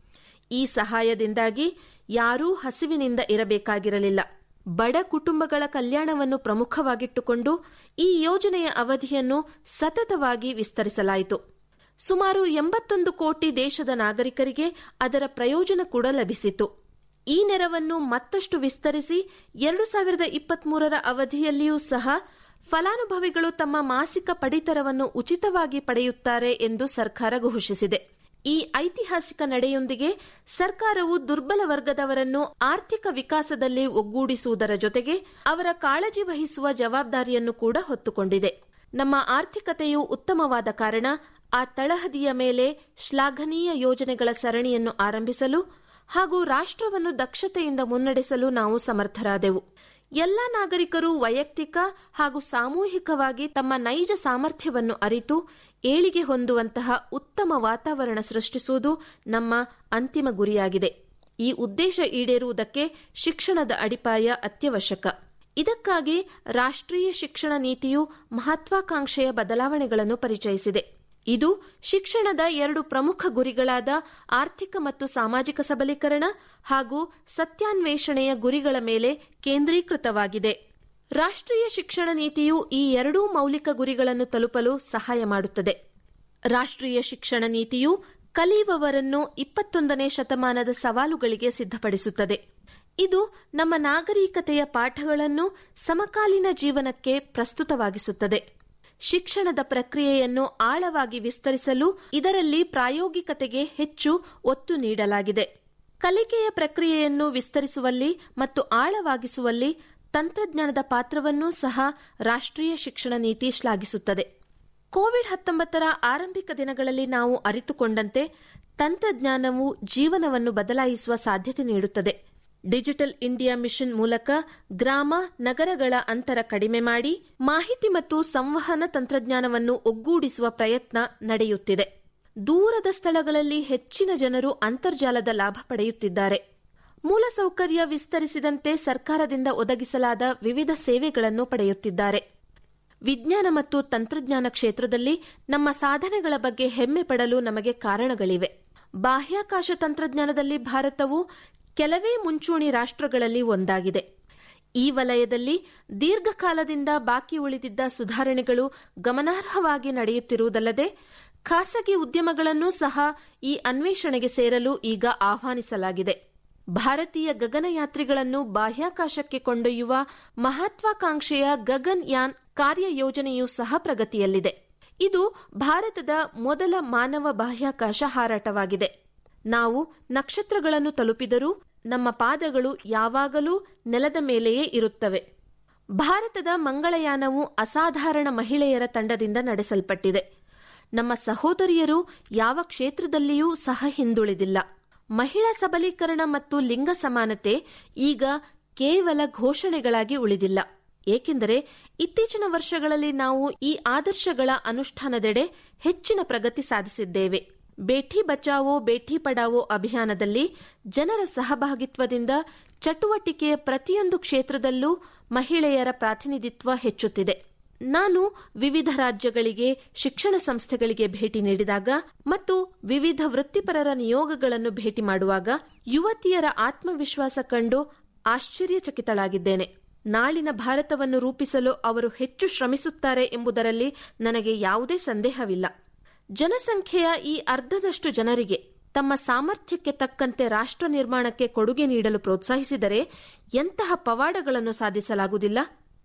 ಈ ಸಹಾಯದಿಂದಾಗಿ ಯಾರೂ ಹಸಿವಿನಿಂದ ಇರಬೇಕಾಗಿರಲಿಲ್ಲ ಬಡ ಕುಟುಂಬಗಳ ಕಲ್ಯಾಣವನ್ನು ಪ್ರಮುಖವಾಗಿಟ್ಟುಕೊಂಡು ಈ ಯೋಜನೆಯ ಅವಧಿಯನ್ನು ಸತತವಾಗಿ ವಿಸ್ತರಿಸಲಾಯಿತು ಸುಮಾರು ಎಂಬತ್ತೊಂದು ಕೋಟಿ ದೇಶದ ನಾಗರಿಕರಿಗೆ ಅದರ ಪ್ರಯೋಜನ ಕೂಡ ಲಭಿಸಿತು ಈ ನೆರವನ್ನು ಮತ್ತಷ್ಟು ವಿಸ್ತರಿಸಿ ಎರಡು ಸಾವಿರದ ಇಪ್ಪತ್ಮೂರರ ಅವಧಿಯಲ್ಲಿಯೂ ಸಹ ಫಲಾನುಭವಿಗಳು ತಮ್ಮ ಮಾಸಿಕ ಪಡಿತರವನ್ನು ಉಚಿತವಾಗಿ ಪಡೆಯುತ್ತಾರೆ ಎಂದು ಸರ್ಕಾರ ಘೋಷಿಸಿದೆ ಈ ಐತಿಹಾಸಿಕ ನಡೆಯೊಂದಿಗೆ ಸರ್ಕಾರವು ದುರ್ಬಲ ವರ್ಗದವರನ್ನು ಆರ್ಥಿಕ ವಿಕಾಸದಲ್ಲಿ ಒಗ್ಗೂಡಿಸುವುದರ ಜೊತೆಗೆ ಅವರ ಕಾಳಜಿ ವಹಿಸುವ ಜವಾಬ್ದಾರಿಯನ್ನು ಕೂಡ ಹೊತ್ತುಕೊಂಡಿದೆ ನಮ್ಮ ಆರ್ಥಿಕತೆಯು ಉತ್ತಮವಾದ ಕಾರಣ ಆ ತಳಹದಿಯ ಮೇಲೆ ಶ್ಲಾಘನೀಯ ಯೋಜನೆಗಳ ಸರಣಿಯನ್ನು ಆರಂಭಿಸಲು ಹಾಗೂ ರಾಷ್ಟ್ರವನ್ನು ದಕ್ಷತೆಯಿಂದ ಮುನ್ನಡೆಸಲು ನಾವು ಸಮರ್ಥರಾದೆವು ಎಲ್ಲ ನಾಗರಿಕರು ವೈಯಕ್ತಿಕ ಹಾಗೂ ಸಾಮೂಹಿಕವಾಗಿ ತಮ್ಮ ನೈಜ ಸಾಮರ್ಥ್ಯವನ್ನು ಅರಿತು ಏಳಿಗೆ ಹೊಂದುವಂತಹ ಉತ್ತಮ ವಾತಾವರಣ ಸೃಷ್ಟಿಸುವುದು ನಮ್ಮ ಅಂತಿಮ ಗುರಿಯಾಗಿದೆ ಈ ಉದ್ದೇಶ ಈಡೇರುವುದಕ್ಕೆ ಶಿಕ್ಷಣದ ಅಡಿಪಾಯ ಅತ್ಯವಶ್ಯಕ ಇದಕ್ಕಾಗಿ ರಾಷ್ಟ್ರೀಯ ಶಿಕ್ಷಣ ನೀತಿಯು ಮಹತ್ವಾಕಾಂಕ್ಷೆಯ ಬದಲಾವಣೆಗಳನ್ನು ಪರಿಚಯಿಸಿದೆ ಇದು ಶಿಕ್ಷಣದ ಎರಡು ಪ್ರಮುಖ ಗುರಿಗಳಾದ ಆರ್ಥಿಕ ಮತ್ತು ಸಾಮಾಜಿಕ ಸಬಲೀಕರಣ ಹಾಗೂ ಸತ್ಯಾನ್ವೇಷಣೆಯ ಗುರಿಗಳ ಮೇಲೆ ಕೇಂದ್ರೀಕೃತವಾಗಿದೆ ರಾಷ್ಟ್ರೀಯ ಶಿಕ್ಷಣ ನೀತಿಯು ಈ ಎರಡೂ ಮೌಲಿಕ ಗುರಿಗಳನ್ನು ತಲುಪಲು ಸಹಾಯ ಮಾಡುತ್ತದೆ ರಾಷ್ಟ್ರೀಯ ಶಿಕ್ಷಣ ನೀತಿಯು ಕಲಿಯುವವರನ್ನು ಇಪ್ಪತ್ತೊಂದನೇ ಶತಮಾನದ ಸವಾಲುಗಳಿಗೆ ಸಿದ್ಧಪಡಿಸುತ್ತದೆ ಇದು ನಮ್ಮ ನಾಗರಿಕತೆಯ ಪಾಠಗಳನ್ನು ಸಮಕಾಲೀನ ಜೀವನಕ್ಕೆ ಪ್ರಸ್ತುತವಾಗಿಸುತ್ತದೆ ಶಿಕ್ಷಣದ ಪ್ರಕ್ರಿಯೆಯನ್ನು ಆಳವಾಗಿ ವಿಸ್ತರಿಸಲು ಇದರಲ್ಲಿ ಪ್ರಾಯೋಗಿಕತೆಗೆ ಹೆಚ್ಚು ಒತ್ತು ನೀಡಲಾಗಿದೆ ಕಲಿಕೆಯ ಪ್ರಕ್ರಿಯೆಯನ್ನು ವಿಸ್ತರಿಸುವಲ್ಲಿ ಮತ್ತು ಆಳವಾಗಿಸುವಲ್ಲಿ ತಂತ್ರಜ್ಞಾನದ ಪಾತ್ರವನ್ನೂ ಸಹ ರಾಷ್ಟ್ರೀಯ ಶಿಕ್ಷಣ ನೀತಿ ಶ್ಲಾಘಿಸುತ್ತದೆ ಕೋವಿಡ್ ಹತ್ತೊಂಬತ್ತರ ಆರಂಭಿಕ ದಿನಗಳಲ್ಲಿ ನಾವು ಅರಿತುಕೊಂಡಂತೆ ತಂತ್ರಜ್ಞಾನವು ಜೀವನವನ್ನು ಬದಲಾಯಿಸುವ ಸಾಧ್ಯತೆ ನೀಡುತ್ತದೆ ಡಿಜಿಟಲ್ ಇಂಡಿಯಾ ಮಿಷನ್ ಮೂಲಕ ಗ್ರಾಮ ನಗರಗಳ ಅಂತರ ಕಡಿಮೆ ಮಾಡಿ ಮಾಹಿತಿ ಮತ್ತು ಸಂವಹನ ತಂತ್ರಜ್ಞಾನವನ್ನು ಒಗ್ಗೂಡಿಸುವ ಪ್ರಯತ್ನ ನಡೆಯುತ್ತಿದೆ ದೂರದ ಸ್ಥಳಗಳಲ್ಲಿ ಹೆಚ್ಚಿನ ಜನರು ಅಂತರ್ಜಾಲದ ಲಾಭ ಪಡೆಯುತ್ತಿದ್ದಾರೆ ಮೂಲಸೌಕರ್ಯ ವಿಸ್ತರಿಸಿದಂತೆ ಸರ್ಕಾರದಿಂದ ಒದಗಿಸಲಾದ ವಿವಿಧ ಸೇವೆಗಳನ್ನು ಪಡೆಯುತ್ತಿದ್ದಾರೆ ವಿಜ್ಞಾನ ಮತ್ತು ತಂತ್ರಜ್ಞಾನ ಕ್ಷೇತ್ರದಲ್ಲಿ ನಮ್ಮ ಸಾಧನೆಗಳ ಬಗ್ಗೆ ಹೆಮ್ಮೆ ಪಡಲು ನಮಗೆ ಕಾರಣಗಳಿವೆ ಬಾಹ್ಯಾಕಾಶ ತಂತ್ರಜ್ಞಾನದಲ್ಲಿ ಭಾರತವು ಕೆಲವೇ ಮುಂಚೂಣಿ ರಾಷ್ಟ್ರಗಳಲ್ಲಿ ಒಂದಾಗಿದೆ ಈ ವಲಯದಲ್ಲಿ ದೀರ್ಘಕಾಲದಿಂದ ಬಾಕಿ ಉಳಿದಿದ್ದ ಸುಧಾರಣೆಗಳು ಗಮನಾರ್ಹವಾಗಿ ನಡೆಯುತ್ತಿರುವುದಲ್ಲದೆ ಖಾಸಗಿ ಉದ್ಯಮಗಳನ್ನೂ ಸಹ ಈ ಅನ್ವೇಷಣೆಗೆ ಸೇರಲು ಈಗ ಆಹ್ವಾನಿಸಲಾಗಿದೆ ಭಾರತೀಯ ಗಗನಯಾತ್ರಿಗಳನ್ನು ಬಾಹ್ಯಾಕಾಶಕ್ಕೆ ಕೊಂಡೊಯ್ಯುವ ಮಹತ್ವಾಕಾಂಕ್ಷೆಯ ಗಗನ್ ಯಾನ್ ಕಾರ್ಯಯೋಜನೆಯೂ ಸಹ ಪ್ರಗತಿಯಲ್ಲಿದೆ ಇದು ಭಾರತದ ಮೊದಲ ಮಾನವ ಬಾಹ್ಯಾಕಾಶ ಹಾರಾಟವಾಗಿದೆ ನಾವು ನಕ್ಷತ್ರಗಳನ್ನು ತಲುಪಿದರೂ ನಮ್ಮ ಪಾದಗಳು ಯಾವಾಗಲೂ ನೆಲದ ಮೇಲೆಯೇ ಇರುತ್ತವೆ ಭಾರತದ ಮಂಗಳಯಾನವು ಅಸಾಧಾರಣ ಮಹಿಳೆಯರ ತಂಡದಿಂದ ನಡೆಸಲ್ಪಟ್ಟಿದೆ ನಮ್ಮ ಸಹೋದರಿಯರು ಯಾವ ಕ್ಷೇತ್ರದಲ್ಲಿಯೂ ಸಹ ಹಿಂದುಳಿದಿಲ್ಲ ಮಹಿಳಾ ಸಬಲೀಕರಣ ಮತ್ತು ಲಿಂಗ ಸಮಾನತೆ ಈಗ ಕೇವಲ ಘೋಷಣೆಗಳಾಗಿ ಉಳಿದಿಲ್ಲ ಏಕೆಂದರೆ ಇತ್ತೀಚಿನ ವರ್ಷಗಳಲ್ಲಿ ನಾವು ಈ ಆದರ್ಶಗಳ ಅನುಷ್ಠಾನದೆಡೆ ಹೆಚ್ಚಿನ ಪ್ರಗತಿ ಸಾಧಿಸಿದ್ದೇವೆ ಬೇಟಿ ಬಚಾವೋ ಬೇಟಿ ಪಡಾವೋ ಅಭಿಯಾನದಲ್ಲಿ ಜನರ ಸಹಭಾಗಿತ್ವದಿಂದ ಚಟುವಟಿಕೆಯ ಪ್ರತಿಯೊಂದು ಕ್ಷೇತ್ರದಲ್ಲೂ ಮಹಿಳೆಯರ ಪ್ರಾತಿನಿಧಿತ್ವ ಹೆಚ್ಚುತ್ತಿದೆ ನಾನು ವಿವಿಧ ರಾಜ್ಯಗಳಿಗೆ ಶಿಕ್ಷಣ ಸಂಸ್ಥೆಗಳಿಗೆ ಭೇಟಿ ನೀಡಿದಾಗ ಮತ್ತು ವಿವಿಧ ವೃತ್ತಿಪರರ ನಿಯೋಗಗಳನ್ನು ಭೇಟಿ ಮಾಡುವಾಗ ಯುವತಿಯರ ಆತ್ಮವಿಶ್ವಾಸ ಕಂಡು ಆಶ್ಚರ್ಯಚಕಿತಳಾಗಿದ್ದೇನೆ ನಾಳಿನ ಭಾರತವನ್ನು ರೂಪಿಸಲು ಅವರು ಹೆಚ್ಚು ಶ್ರಮಿಸುತ್ತಾರೆ ಎಂಬುದರಲ್ಲಿ ನನಗೆ ಯಾವುದೇ ಸಂದೇಹವಿಲ್ಲ ಜನಸಂಖ್ಯೆಯ ಈ ಅರ್ಧದಷ್ಟು ಜನರಿಗೆ ತಮ್ಮ ಸಾಮರ್ಥ್ಯಕ್ಕೆ ತಕ್ಕಂತೆ ರಾಷ್ಟ್ರ ನಿರ್ಮಾಣಕ್ಕೆ ಕೊಡುಗೆ ನೀಡಲು ಪ್ರೋತ್ಸಾಹಿಸಿದರೆ ಎಂತಹ ಪವಾಡಗಳನ್ನು ಸಾಧಿಸಲಾಗುವುದಿಲ್ಲ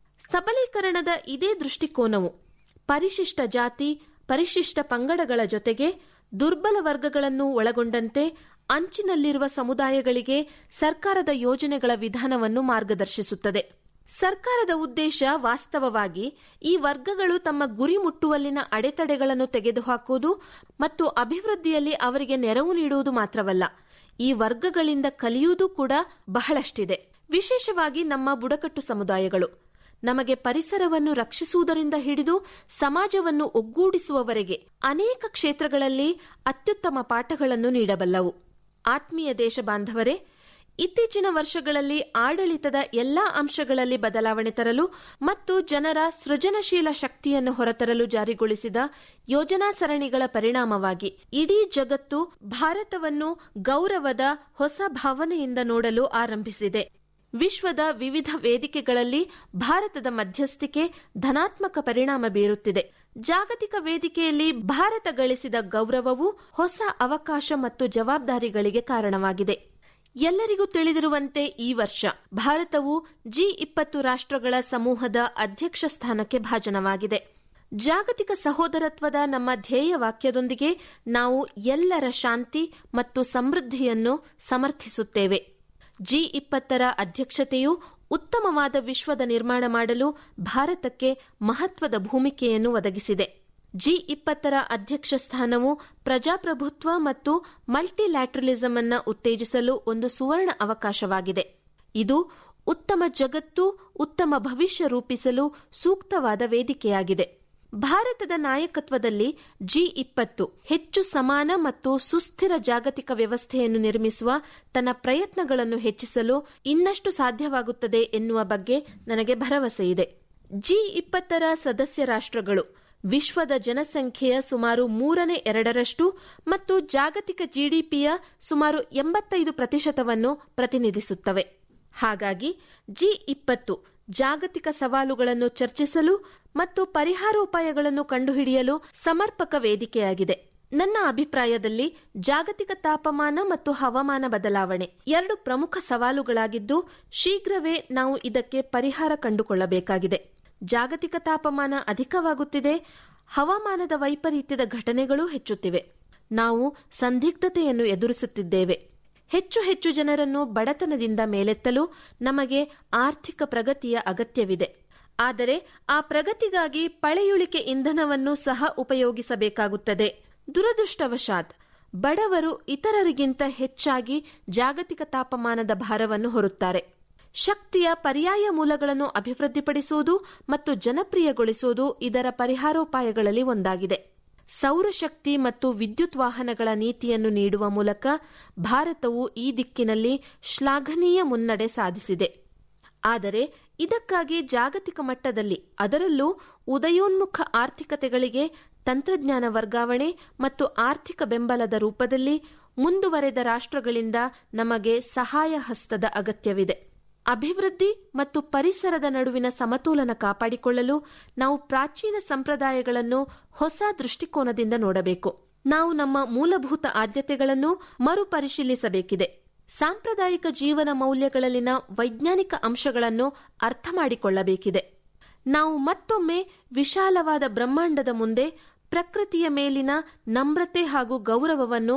ಸಬಲೀಕರಣದ ಇದೇ ದೃಷ್ಟಿಕೋನವು ಪರಿಶಿಷ್ಟ ಜಾತಿ ಪರಿಶಿಷ್ಟ ಪಂಗಡಗಳ ಜೊತೆಗೆ ದುರ್ಬಲ ವರ್ಗಗಳನ್ನು ಒಳಗೊಂಡಂತೆ ಅಂಚಿನಲ್ಲಿರುವ ಸಮುದಾಯಗಳಿಗೆ ಸರ್ಕಾರದ ಯೋಜನೆಗಳ ವಿಧಾನವನ್ನು ಮಾರ್ಗದರ್ಶಿಸುತ್ತದೆ ಸರ್ಕಾರದ ಉದ್ದೇಶ ವಾಸ್ತವವಾಗಿ ಈ ವರ್ಗಗಳು ತಮ್ಮ ಗುರಿ ಮುಟ್ಟುವಲ್ಲಿನ ಅಡೆತಡೆಗಳನ್ನು ತೆಗೆದುಹಾಕುವುದು ಮತ್ತು ಅಭಿವೃದ್ಧಿಯಲ್ಲಿ ಅವರಿಗೆ ನೆರವು ನೀಡುವುದು ಮಾತ್ರವಲ್ಲ ಈ ವರ್ಗಗಳಿಂದ ಕಲಿಯುವುದು ಕೂಡ ಬಹಳಷ್ಟಿದೆ ವಿಶೇಷವಾಗಿ ನಮ್ಮ ಬುಡಕಟ್ಟು ಸಮುದಾಯಗಳು ನಮಗೆ ಪರಿಸರವನ್ನು ರಕ್ಷಿಸುವುದರಿಂದ ಹಿಡಿದು ಸಮಾಜವನ್ನು ಒಗ್ಗೂಡಿಸುವವರೆಗೆ ಅನೇಕ ಕ್ಷೇತ್ರಗಳಲ್ಲಿ ಅತ್ಯುತ್ತಮ ಪಾಠಗಳನ್ನು ನೀಡಬಲ್ಲವು ಆತ್ಮೀಯ ದೇಶ ಬಾಂಧವರೇ ಇತ್ತೀಚಿನ ವರ್ಷಗಳಲ್ಲಿ ಆಡಳಿತದ ಎಲ್ಲಾ ಅಂಶಗಳಲ್ಲಿ ಬದಲಾವಣೆ ತರಲು ಮತ್ತು ಜನರ ಸೃಜನಶೀಲ ಶಕ್ತಿಯನ್ನು ಹೊರತರಲು ಜಾರಿಗೊಳಿಸಿದ ಯೋಜನಾ ಸರಣಿಗಳ ಪರಿಣಾಮವಾಗಿ ಇಡೀ ಜಗತ್ತು ಭಾರತವನ್ನು ಗೌರವದ ಹೊಸ ಭಾವನೆಯಿಂದ ನೋಡಲು ಆರಂಭಿಸಿದೆ ವಿಶ್ವದ ವಿವಿಧ ವೇದಿಕೆಗಳಲ್ಲಿ ಭಾರತದ ಮಧ್ಯಸ್ಥಿಕೆ ಧನಾತ್ಮಕ ಪರಿಣಾಮ ಬೀರುತ್ತಿದೆ ಜಾಗತಿಕ ವೇದಿಕೆಯಲ್ಲಿ ಭಾರತ ಗಳಿಸಿದ ಗೌರವವು ಹೊಸ ಅವಕಾಶ ಮತ್ತು ಜವಾಬ್ದಾರಿಗಳಿಗೆ ಕಾರಣವಾಗಿದೆ ಎಲ್ಲರಿಗೂ ತಿಳಿದಿರುವಂತೆ ಈ ವರ್ಷ ಭಾರತವು ಜಿ ಇಪ್ಪತ್ತು ರಾಷ್ಟ್ರಗಳ ಸಮೂಹದ ಅಧ್ಯಕ್ಷ ಸ್ಥಾನಕ್ಕೆ ಭಾಜನವಾಗಿದೆ ಜಾಗತಿಕ ಸಹೋದರತ್ವದ ನಮ್ಮ ಧ್ಯೇಯ ವಾಕ್ಯದೊಂದಿಗೆ ನಾವು ಎಲ್ಲರ ಶಾಂತಿ ಮತ್ತು ಸಮೃದ್ಧಿಯನ್ನು ಸಮರ್ಥಿಸುತ್ತೇವೆ ಜಿ ಇಪ್ಪತ್ತರ ಅಧ್ಯಕ್ಷತೆಯು ಉತ್ತಮವಾದ ವಿಶ್ವದ ನಿರ್ಮಾಣ ಮಾಡಲು ಭಾರತಕ್ಕೆ ಮಹತ್ವದ ಭೂಮಿಕೆಯನ್ನು ಒದಗಿಸಿದೆ ಜಿ ಇಪ್ಪತ್ತರ ಅಧ್ಯಕ್ಷ ಸ್ಥಾನವು ಪ್ರಜಾಪ್ರಭುತ್ವ ಮತ್ತು ಮಲ್ಟಿಲ್ಯಾಟ್ರಲಿಸಂ ಅನ್ನ ಉತ್ತೇಜಿಸಲು ಒಂದು ಸುವರ್ಣ ಅವಕಾಶವಾಗಿದೆ ಇದು ಉತ್ತಮ ಜಗತ್ತು ಉತ್ತಮ ಭವಿಷ್ಯ ರೂಪಿಸಲು ಸೂಕ್ತವಾದ ವೇದಿಕೆಯಾಗಿದೆ ಭಾರತದ ನಾಯಕತ್ವದಲ್ಲಿ ಜಿ ಇಪ್ಪತ್ತು ಹೆಚ್ಚು ಸಮಾನ ಮತ್ತು ಸುಸ್ಥಿರ ಜಾಗತಿಕ ವ್ಯವಸ್ಥೆಯನ್ನು ನಿರ್ಮಿಸುವ ತನ್ನ ಪ್ರಯತ್ನಗಳನ್ನು ಹೆಚ್ಚಿಸಲು ಇನ್ನಷ್ಟು ಸಾಧ್ಯವಾಗುತ್ತದೆ ಎನ್ನುವ ಬಗ್ಗೆ ನನಗೆ ಭರವಸೆಯಿದೆ ಜಿ ಇಪ್ಪತ್ತರ ಸದಸ್ಯ ರಾಷ್ಟ್ರಗಳು ವಿಶ್ವದ ಜನಸಂಖ್ಯೆಯ ಸುಮಾರು ಮೂರನೇ ಎರಡರಷ್ಟು ಮತ್ತು ಜಾಗತಿಕ ಜಿಡಿಪಿಯ ಸುಮಾರು ಎಂಬತ್ತೈದು ಪ್ರತಿಶತವನ್ನು ಪ್ರತಿನಿಧಿಸುತ್ತವೆ ಹಾಗಾಗಿ ಜಿ ಇಪ್ಪತ್ತು ಜಾಗತಿಕ ಸವಾಲುಗಳನ್ನು ಚರ್ಚಿಸಲು ಮತ್ತು ಪರಿಹಾರೋಪಾಯಗಳನ್ನು ಕಂಡುಹಿಡಿಯಲು ಸಮರ್ಪಕ ವೇದಿಕೆಯಾಗಿದೆ ನನ್ನ ಅಭಿಪ್ರಾಯದಲ್ಲಿ ಜಾಗತಿಕ ತಾಪಮಾನ ಮತ್ತು ಹವಾಮಾನ ಬದಲಾವಣೆ ಎರಡು ಪ್ರಮುಖ ಸವಾಲುಗಳಾಗಿದ್ದು ಶೀಘ್ರವೇ ನಾವು ಇದಕ್ಕೆ ಪರಿಹಾರ ಕಂಡುಕೊಳ್ಳಬೇಕಾಗಿದೆ ಜಾಗತಿಕ ತಾಪಮಾನ ಅಧಿಕವಾಗುತ್ತಿದೆ ಹವಾಮಾನದ ವೈಪರೀತ್ಯದ ಘಟನೆಗಳೂ ಹೆಚ್ಚುತ್ತಿವೆ ನಾವು ಸಂದಿಗ್ಧತೆಯನ್ನು ಎದುರಿಸುತ್ತಿದ್ದೇವೆ ಹೆಚ್ಚು ಹೆಚ್ಚು ಜನರನ್ನು ಬಡತನದಿಂದ ಮೇಲೆತ್ತಲು ನಮಗೆ ಆರ್ಥಿಕ ಪ್ರಗತಿಯ ಅಗತ್ಯವಿದೆ ಆದರೆ ಆ ಪ್ರಗತಿಗಾಗಿ ಪಳೆಯುಳಿಕೆ ಇಂಧನವನ್ನು ಸಹ ಉಪಯೋಗಿಸಬೇಕಾಗುತ್ತದೆ ದುರದೃಷ್ಟವಶಾತ್ ಬಡವರು ಇತರರಿಗಿಂತ ಹೆಚ್ಚಾಗಿ ಜಾಗತಿಕ ತಾಪಮಾನದ ಭಾರವನ್ನು ಹೊರುತ್ತಾರೆ ಶಕ್ತಿಯ ಪರ್ಯಾಯ ಮೂಲಗಳನ್ನು ಅಭಿವೃದ್ಧಿಪಡಿಸುವುದು ಮತ್ತು ಜನಪ್ರಿಯಗೊಳಿಸುವುದು ಇದರ ಪರಿಹಾರೋಪಾಯಗಳಲ್ಲಿ ಒಂದಾಗಿದೆ ಸೌರಶಕ್ತಿ ಮತ್ತು ವಿದ್ಯುತ್ ವಾಹನಗಳ ನೀತಿಯನ್ನು ನೀಡುವ ಮೂಲಕ ಭಾರತವು ಈ ದಿಕ್ಕಿನಲ್ಲಿ ಶ್ಲಾಘನೀಯ ಮುನ್ನಡೆ ಸಾಧಿಸಿದೆ ಆದರೆ ಇದಕ್ಕಾಗಿ ಜಾಗತಿಕ ಮಟ್ಟದಲ್ಲಿ ಅದರಲ್ಲೂ ಉದಯೋನ್ಮುಖ ಆರ್ಥಿಕತೆಗಳಿಗೆ ತಂತ್ರಜ್ಞಾನ ವರ್ಗಾವಣೆ ಮತ್ತು ಆರ್ಥಿಕ ಬೆಂಬಲದ ರೂಪದಲ್ಲಿ ಮುಂದುವರೆದ ರಾಷ್ಟ್ರಗಳಿಂದ ನಮಗೆ ಸಹಾಯ ಹಸ್ತದ ಅಗತ್ಯವಿದೆ ಅಭಿವೃದ್ಧಿ ಮತ್ತು ಪರಿಸರದ ನಡುವಿನ ಸಮತೋಲನ ಕಾಪಾಡಿಕೊಳ್ಳಲು ನಾವು ಪ್ರಾಚೀನ ಸಂಪ್ರದಾಯಗಳನ್ನು ಹೊಸ ದೃಷ್ಟಿಕೋನದಿಂದ ನೋಡಬೇಕು ನಾವು ನಮ್ಮ ಮೂಲಭೂತ ಆದ್ಯತೆಗಳನ್ನು ಮರುಪರಿಶೀಲಿಸಬೇಕಿದೆ ಸಾಂಪ್ರದಾಯಿಕ ಜೀವನ ಮೌಲ್ಯಗಳಲ್ಲಿನ ವೈಜ್ಞಾನಿಕ ಅಂಶಗಳನ್ನು ಅರ್ಥ ಮಾಡಿಕೊಳ್ಳಬೇಕಿದೆ ನಾವು ಮತ್ತೊಮ್ಮೆ ವಿಶಾಲವಾದ ಬ್ರಹ್ಮಾಂಡದ ಮುಂದೆ ಪ್ರಕೃತಿಯ ಮೇಲಿನ ನಮ್ರತೆ ಹಾಗೂ ಗೌರವವನ್ನು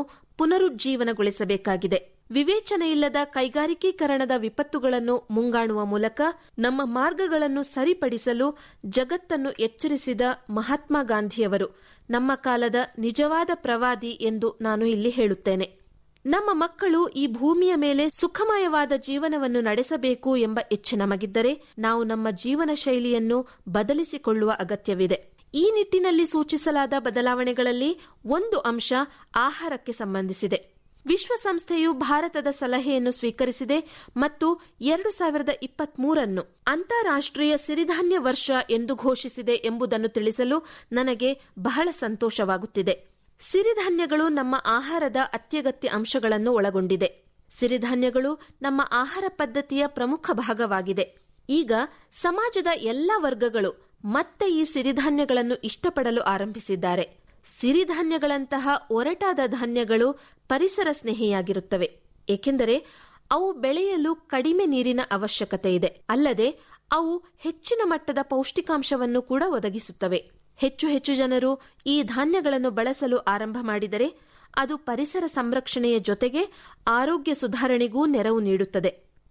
ಪುನರುಜ್ಜೀವನಗೊಳಿಸಬೇಕಾಗಿದೆ ವಿವೇಚನೆಯಿಲ್ಲದ ಕೈಗಾರಿಕೀಕರಣದ ವಿಪತ್ತುಗಳನ್ನು ಮುಂಗಾಣುವ ಮೂಲಕ ನಮ್ಮ ಮಾರ್ಗಗಳನ್ನು ಸರಿಪಡಿಸಲು ಜಗತ್ತನ್ನು ಎಚ್ಚರಿಸಿದ ಮಹಾತ್ಮ ಗಾಂಧಿಯವರು ನಮ್ಮ ಕಾಲದ ನಿಜವಾದ ಪ್ರವಾದಿ ಎಂದು ನಾನು ಇಲ್ಲಿ ಹೇಳುತ್ತೇನೆ ನಮ್ಮ ಮಕ್ಕಳು ಈ ಭೂಮಿಯ ಮೇಲೆ ಸುಖಮಯವಾದ ಜೀವನವನ್ನು ನಡೆಸಬೇಕು ಎಂಬ ಇಚ್ಛೆ ನಮಗಿದ್ದರೆ ನಾವು ನಮ್ಮ ಜೀವನ ಶೈಲಿಯನ್ನು ಬದಲಿಸಿಕೊಳ್ಳುವ ಅಗತ್ಯವಿದೆ ಈ ನಿಟ್ಟಿನಲ್ಲಿ ಸೂಚಿಸಲಾದ ಬದಲಾವಣೆಗಳಲ್ಲಿ ಒಂದು ಅಂಶ ಆಹಾರಕ್ಕೆ ಸಂಬಂಧಿಸಿದೆ ವಿಶ್ವಸಂಸ್ಥೆಯು ಭಾರತದ ಸಲಹೆಯನ್ನು ಸ್ವೀಕರಿಸಿದೆ ಮತ್ತು ಎರಡು ಸಾವಿರದ ಇಪ್ಪತ್ಮೂರನ್ನು ಅಂತಾರಾಷ್ಟ್ರೀಯ ಸಿರಿಧಾನ್ಯ ವರ್ಷ ಎಂದು ಘೋಷಿಸಿದೆ ಎಂಬುದನ್ನು ತಿಳಿಸಲು ನನಗೆ ಬಹಳ ಸಂತೋಷವಾಗುತ್ತಿದೆ ಸಿರಿಧಾನ್ಯಗಳು ನಮ್ಮ ಆಹಾರದ ಅತ್ಯಗತ್ಯ ಅಂಶಗಳನ್ನು ಒಳಗೊಂಡಿದೆ ಸಿರಿಧಾನ್ಯಗಳು ನಮ್ಮ ಆಹಾರ ಪದ್ಧತಿಯ ಪ್ರಮುಖ ಭಾಗವಾಗಿದೆ ಈಗ ಸಮಾಜದ ಎಲ್ಲ ವರ್ಗಗಳು ಮತ್ತೆ ಈ ಸಿರಿಧಾನ್ಯಗಳನ್ನು ಇಷ್ಟಪಡಲು ಆರಂಭಿಸಿದ್ದಾರೆ ಸಿರಿಧಾನ್ಯಗಳಂತಹ ಒರಟಾದ ಧಾನ್ಯಗಳು ಪರಿಸರ ಸ್ನೇಹಿಯಾಗಿರುತ್ತವೆ ಏಕೆಂದರೆ ಅವು ಬೆಳೆಯಲು ಕಡಿಮೆ ನೀರಿನ ಅವಶ್ಯಕತೆ ಇದೆ ಅಲ್ಲದೆ ಅವು ಹೆಚ್ಚಿನ ಮಟ್ಟದ ಪೌಷ್ಟಿಕಾಂಶವನ್ನು ಕೂಡ ಒದಗಿಸುತ್ತವೆ ಹೆಚ್ಚು ಹೆಚ್ಚು ಜನರು ಈ ಧಾನ್ಯಗಳನ್ನು ಬಳಸಲು ಆರಂಭ ಮಾಡಿದರೆ ಅದು ಪರಿಸರ ಸಂರಕ್ಷಣೆಯ ಜೊತೆಗೆ ಆರೋಗ್ಯ ಸುಧಾರಣೆಗೂ ನೆರವು ನೀಡುತ್ತದೆ